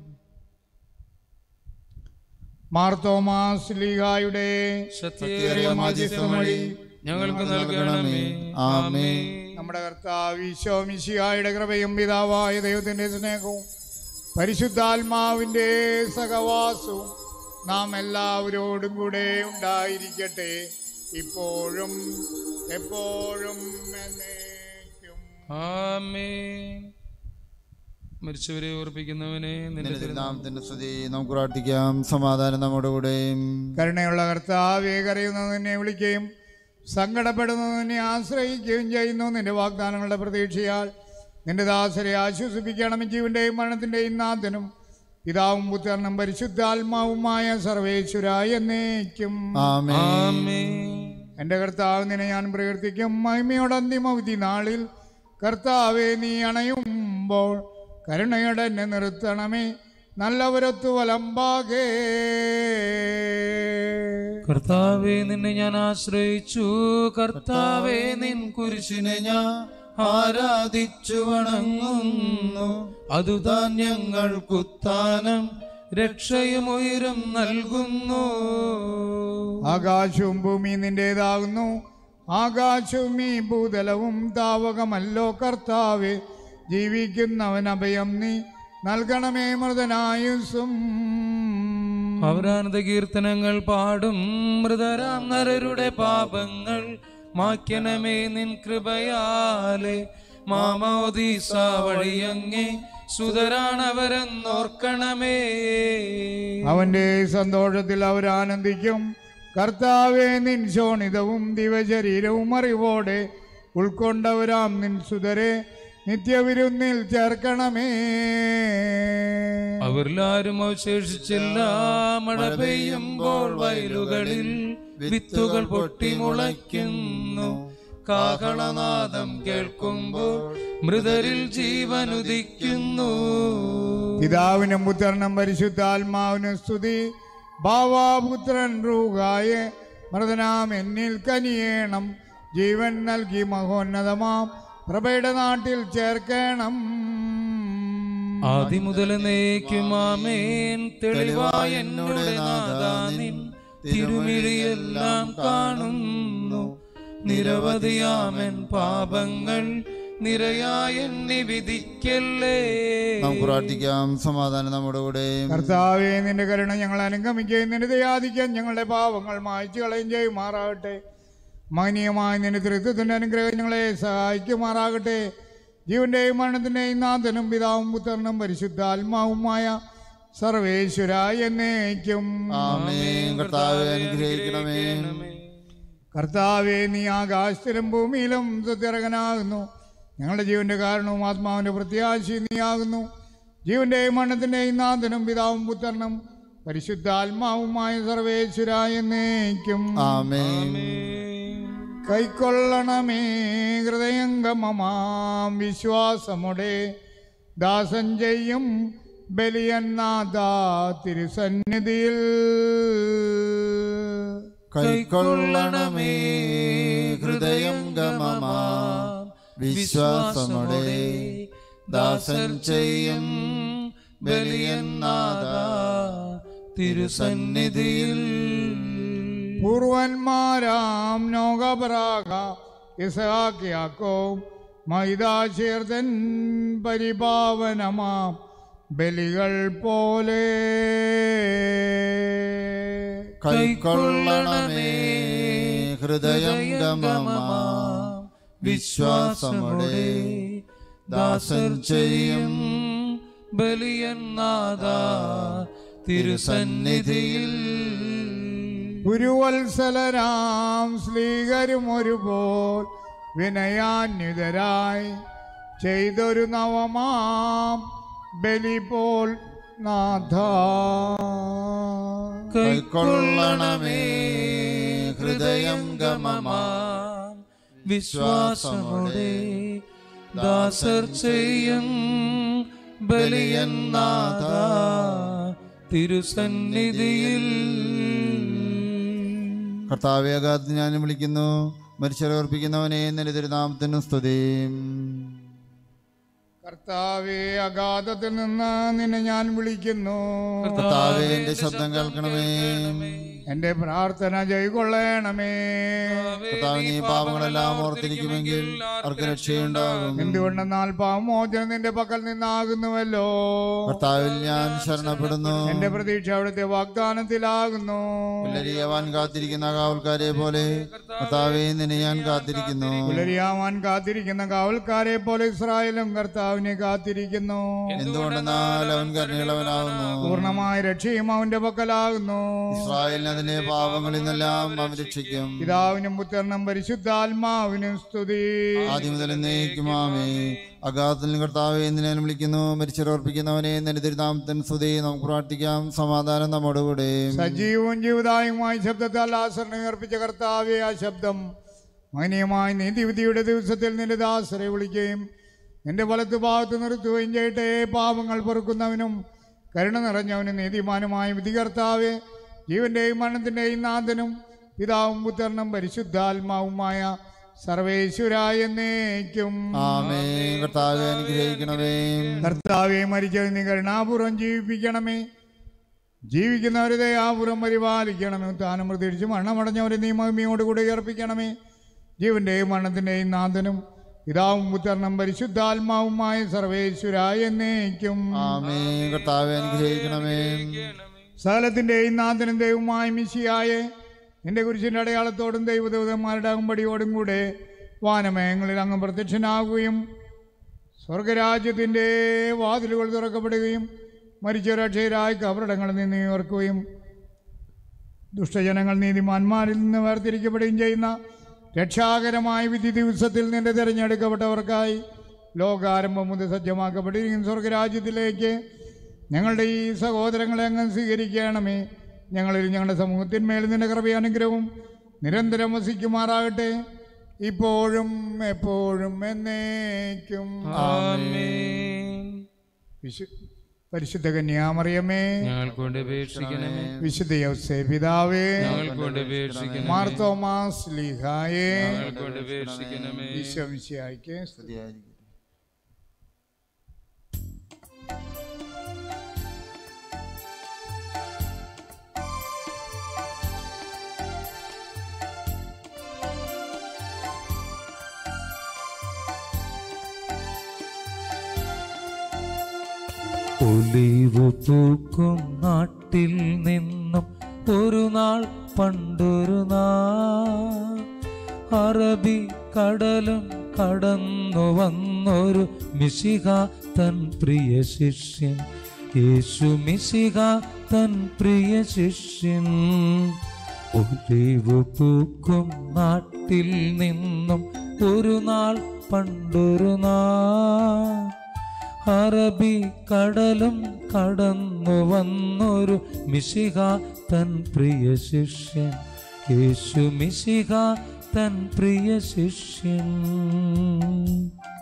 മാർത്തോമാസ് ലീഗായുടെ സത്യേറിയ മാധ്യസ്ഥം വഴി ഞങ്ങൾക്ക് നൽകണമേ ആമേ നമ്മുടെ കർത്താവ് ഈശോമിശിഹായുടെ കൃപയും പിതാവായ ദൈവത്തിന്റെ സ്നേഹവും പരിശുദ്ധാത്മാവിന്റെ സഹവാസവും നാം എല്ലാവരോടും കൂടെ ഉണ്ടായിരിക്കട്ടെ ഇപ്പോഴും എപ്പോഴും എന്നേക്കും ആമേ മരിച്ചവരെ ഓർപ്പിക്കുന്നവനെ നിന്റെ നിന്റെ തിരുനാമം തിരുനാമത്തിന്റെ സ്തുതി നമുക്ക് പ്രാർത്ഥിക്കാം സമാധാനം നമ്മുടെ കൂടെയും കരുണയുള്ള കർത്താവെ കരയുന്നതിനെ വിളിക്കുകയും സങ്കടപ്പെടുന്നതിനെ ആശ്രയിക്കുകയും ചെയ്യുന്നു നിന്റെ വാഗ്ദാനങ്ങളുടെ പ്രതീക്ഷയാൽ നിന്റെ ദാസരെ ആശ്വസിപ്പിക്കണം ജീവന്റെയും മരണത്തിന്റെയും നാഥനും പിതാവും പുത്രനും പരിശുദ്ധാത്മാവുമായ സർവേശ്വരായ എന്നേക്കും ആമേ ആമേ എൻ്റെ കർത്താവ് നിന്നെ ഞാൻ പ്രകീർത്തിക്കും മഹിമയുടെ അന്തിമ വിധി നാളിൽ കർത്താവെ നീ അണയുമ്പോൾ കരുണയുടെ എന്നെ നിർത്തണമേ നല്ലവരൊത്തു വലമ്പാകേ കർത്താവെ നിന്നെ ഞാൻ ആശ്രയിച്ചു കർത്താവെ നിൻ കുരിശിനെ ഞാൻ ആരാധിച്ചു വണങ്ങുന്നു അതുതാൻ ഞങ്ങൾക്കുത്താനം രക്ഷയും ഉയരും നൽകുന്നു ആകാശവും ഭൂമിയും നിന്റേതാകുന്നു ആകാശവും ഈ ഭൂതലവും താവകമല്ലോ കർത്താവെ ജീവിക്കുന്നവൻ അഭയം നീ നൽകണമേ മൃതനായുസും പൗരാനന്ദ കീർത്തനങ്ങൾ പാടും മൃതരാം നരരുടെ പാപങ്ങൾ മായ്ക്കണമേ നിൻ കൃപയാലെ മാമോദീസ വഴിയങ്ങേ സുതരാണവരെന്നോർക്കണമേ അവന്റെ സന്തോഷത്തിൽ അവരാനന്ദിക്കും കർത്താവെ നിൻ ശോണിതവും ദിവശരീരവും അറിവോടെ ഉൾക്കൊണ്ടവരാം നിൻ സുതരെ നിത്യവിരുന്നിൽ ചേർക്കണമേ അവരിലാരും അവശേഷിച്ചില്ല മഴ പെയ്യുമ്പോൾ വയലുകളിൽ വിത്തുകൾ പൊട്ടിമുളയ്ക്കുന്നു കാഹളനാദം കേൾക്കുമ്പോൾ മൃതരിൽ ജീവനുദിക്കുന്നു പിതാവിനും പുത്രനും പരിശുദ്ധാത്മാവിനും സ്തുതി ഭാവാപുത്രൻ റൂഹായ മൃതനാം എന്നിൽ കനിയേണം ജീവൻ നൽകി മഹോന്നതമാം പ്രഭയുടെ നാട്ടിൽ ചേർക്കണം ആദിമുതൽ നയിക്കും ആമേൻ തെളിവായ എന്നോട് നാദാനിൻ തിരുമിഴിയെല്ലാം കാണുന്നു നിരവധിയാമൻ പാപങ്ങൾ നിരയായ എന്നെ വിധിക്കല്ലേ നമുക്ക് പ്രാർത്ഥിക്കാം സമാധാനം നമ്മുടെ കൂടെയും കർത്താവെ നിന്റെ കരുണ ഞങ്ങൾ അനുഗമിക്കുകയും നിന്റെ ദയാദിക്കാൻ ഞങ്ങളുടെ പാവങ്ങൾ മായ്ച്ചു കളയും ചെയ്യുമാറാകട്ടെ മാനീയമായ നിന്റെ തൃത്വത്തിന്റെ അനുഗ്രഹം ഞങ്ങളെ സഹായിക്കുമാറാകട്ടെ ജീവന്റെയും മരണത്തിന്റെയും നാഥനും പിതാവും പുത്രനും പരിശുദ്ധാത്മാവുമായ സർവേശ്വരായ എന്നേക്കും ആമേൻ കർത്താവെ അനുഗ്രഹിക്കണമേ കർത്താവെ നീ ആകാശത്തിലും ഭൂമിയിലും സത്യർഹനാകുന്നു ഞങ്ങളുടെ ജീവന്റെ കാരണവും ആത്മാവിന്റെ പ്രത്യാശയും നീയാകുന്നു ജീവന്റെയും മരണത്തിന്റെയും നാഥനും പിതാവും പുത്രനും പരിശുദ്ധാത്മാവുമായ സർവേശ്വരായ എന്നേക്കും ആമേൻ കൈക്കൊള്ളണമേ ഹൃദയംഗമമാം വിശ്വാസമുടെ ദാസൻ ചെയ്യും ബലിയന്നാഥ തിരുസന്നിധിയിൽ കൈക്കൊള്ളണമേ ഹൃദയം ഗമമാ വിശ്വാസമോടെ ദാസൻ ചെയ്യും ബലിയന്നാഥ തിരുസന്നിധിയിൽ പൂർവന്മാരാം നോകപരാഗ ഇസഹാക്കിയാക്കോ മൈതാശീർത്തൻ പരിപാവനമാം ബലികൾ പോലെ കൈക്കൊള്ളണമേ ഹൃദയം ഗമമാ വിശ്വാസമോടെ ദാസൻ ചെയ്യും ബലിയന്നാഥ തിരുസന്നിധിയിൽ ഗുരുവത്സലരാം സ്ലീകരും ഒരുപോൽ വിനയാന്യുതരായി ചെയ്തൊരു നവമാം ബലി പോൽ നാഥ കൈക്കൊള്ളണമേ ഹൃദയം ഗമമാം വിശ്വാസമോടെ ദാസർ ചെയ്യും ബലിയൻ നാഥ തിരുസന്നിധിയിൽ കർത്താവെ അഗാധത്തിൽ ഞാൻ വിളിക്കുന്നു മരിച്ചവരെ ഓർപ്പിക്കുന്നവനെ നിന്റെ തിരുനാമത്തിനും സ്തുതിയും കർത്താവെ അഗാധത്തിൽ നിന്ന് നിന്നെ ഞാൻ വിളിക്കുന്നു കർത്താവെ എന്റെ ശബ്ദം കേൾക്കണമേ എന്റെ പ്രാർത്ഥന ജൈകൊള്ളണമേ കർത്താവ് നീ പാപങ്ങളെല്ലാം ഓർത്തിരിക്കുമെങ്കിൽ അവർക്ക് രക്ഷയുണ്ടാകും എന്തുകൊണ്ടെന്നാൽ പാവമോചനം നിന്റെ പക്കൽ നിന്നാകുന്നുവല്ലോ കർത്താവിൽ ഞാൻ ശരണപ്പെടുന്നു എന്റെ പ്രതീക്ഷ അവിടുത്തെ വാഗ്ദാനത്തിലാകുന്നു പുലരിയവാൻ കാത്തിരിക്കുന്ന കാവൽക്കാരെ പോലെ കർത്താവെ നിന്നെ ഞാൻ കാത്തിരിക്കുന്നു പുലരിയാവാൻ കാത്തിരിക്കുന്ന കാവൽക്കാരെ പോലെ ഇസ്രായേലും കർത്താവിനെ കാത്തിരിക്കുന്നു എന്തുകൊണ്ടെന്നാൽ അവൻ കരുണയുള്ളവനാകുന്നു പൂർണ്ണമായ രക്ഷയും അവന്റെ പക്കലാകുന്നു ഇസ്രായേലിന് അതിന്റെ പാപങ്ങളിൽ നിന്നെല്ലാം അവൻ രക്ഷിക്കും പിതാവിനും പുത്രനും പരിശുദ്ധാത്മാവിനും സ്തുതി ആദ്യം മുതൽ എന്നേക്കുമാമേ അഗാധത്തിൽ കർത്താവെ എന്ന് ഞാൻ വിളിക്കുന്നു മരിച്ചോർപ്പിക്കുന്നവനെ നിന്റെ തിരുനാമത്തിന് സ്തുതി നമുക്ക് പ്രാർത്ഥിക്കാം സമാധാനം നമ്മോടുകൂടെ സജീവവും ജീവദായകമായ ശബ്ദത്താൽ ആസരണം അർപ്പിച്ച കർത്താവെ ആ ശബ്ദം മഹനീയമായ നീതിവിധിയുടെ ദിവസത്തിൽ നിന്റെ ദാസരെ വിളിക്കുകയും നിന്റെ വലത്ത് ഭാഗത്ത് നിർത്തുകയും ചെയ്യട്ടെ പാപങ്ങൾ പൊറുക്കുന്നവനും കരുണ നിറഞ്ഞവനും നീതിമാനുമായ വിധികർത്താവെ ജീവന്റെയും മരണത്തിന്റെയും നാഥനും പിതാവും പുത്രനും പരിശുദ്ധാത്മാവുമായ സർവേശ്വരായ എന്നേക്കും ആമേ കർത്താവെ അനുഗ്രഹിക്കണമേ കർത്താവെ മരിച്ചത് നീ കരുണാപൂർവം ജീവിപ്പിക്കണമേ ജീവിക്കുന്നവരെ ദയാപൂർവം പരിപാലിക്കണമേ താനം പ്രതീക്ഷിച്ച് മരണമടഞ്ഞവരെ നീ മഹിമയോടുകൂടി ഏർപ്പിക്കണമേ ജീവന്റെയും മരണത്തിന്റെയും നാഥനും പിതാവും പുത്രനും പരിശുദ്ധാത്മാവുമായ സർവേശ്വരായ എന്നേക്കും ആമേ കർത്താവെ അനുഗ്രഹിക്കണമേ സകലത്തിന്റെയും നാഥനും ദൈവമായ മിശിയായെ നിന്റെ കുരിശിന്റെ അടയാളത്തോടും ദൈവദൂതന്മാരുടെ അകമ്പടിയോടും കൂടെ വാനമയങ്ങളിൽ അങ്ങ് പ്രത്യക്ഷനാകുകയും സ്വർഗരാജ്യത്തിൻ്റെ വാതിലുകൾ തുറക്കപ്പെടുകയും മരിച്ച രക്ഷകരായി കബറിടങ്ങളിൽ നിന്ന് ഉയർക്കുകയും ദുഷ്ടജനങ്ങൾ നീതിമാന്മാരിൽ നിന്ന് വേർതിരിക്കപ്പെടുകയും ചെയ്യുന്ന രക്ഷാകരമായ വിധി ദിവസത്തിൽ നിന്റെ തിരഞ്ഞെടുക്കപ്പെട്ടവർക്കായി ലോകാരംഭം മുതൽ സജ്ജമാക്കപ്പെട്ടിരിക്കുന്ന സ്വർഗരാജ്യത്തിലേക്ക് ഞങ്ങളുടെ ഈ സഹോദരങ്ങളെ അങ്ങ് സ്വീകരിക്കണമേ ഞങ്ങളിൽ ഞങ്ങളുടെ സമൂഹത്തിന്മേൽ നിന്റെ കൃപയാനുഗ്രഹവും നിരന്തരം വസിക്കുമാറാകട്ടെ ഇപ്പോഴും എപ്പോഴും എന്നേക്കും ആമേൻ വിശു പരിശുദ്ധ കന്യാമറിയമേ ഞങ്ങൾക്ക് വേണ്ടി അപേക്ഷിക്കണമേ വിശുദ്ധ യൗസേ പിതാവേ ഞങ്ങൾക്ക് വേണ്ടി അപേക്ഷിക്കണമേ മാർത്തോമാസ് ലീഹായേ ഞങ്ങൾക്ക് വേണ്ടി അപേക്ഷിക്കണമേ ഈശോമിശിഹായ്ക്ക് സ്തുതി. ഒലിവു പൂക്കും നാട്ടിൽ നിന്നും ഒരു നാൾ പണ്ടൊരു നാൾ അറബി കടലും കടന്നു വന്നൊരു മിശിക തൻ പ്രിയ ശിഷ്യൻ യേശു മിശിക തൻ പ്രിയ ശിഷ്യൻ ഒലിവു പൂക്കും നാട്ടിൽ നിന്നും ഒരു നാൾ പണ്ടൊരു നാൾ അറബി കടലും കടന്നു വന്നൊരു മിശിക തൻ പ്രിയ ശിഷ്യൻ യേശു മിശിക തൻ പ്രിയ ശിഷ്യൻ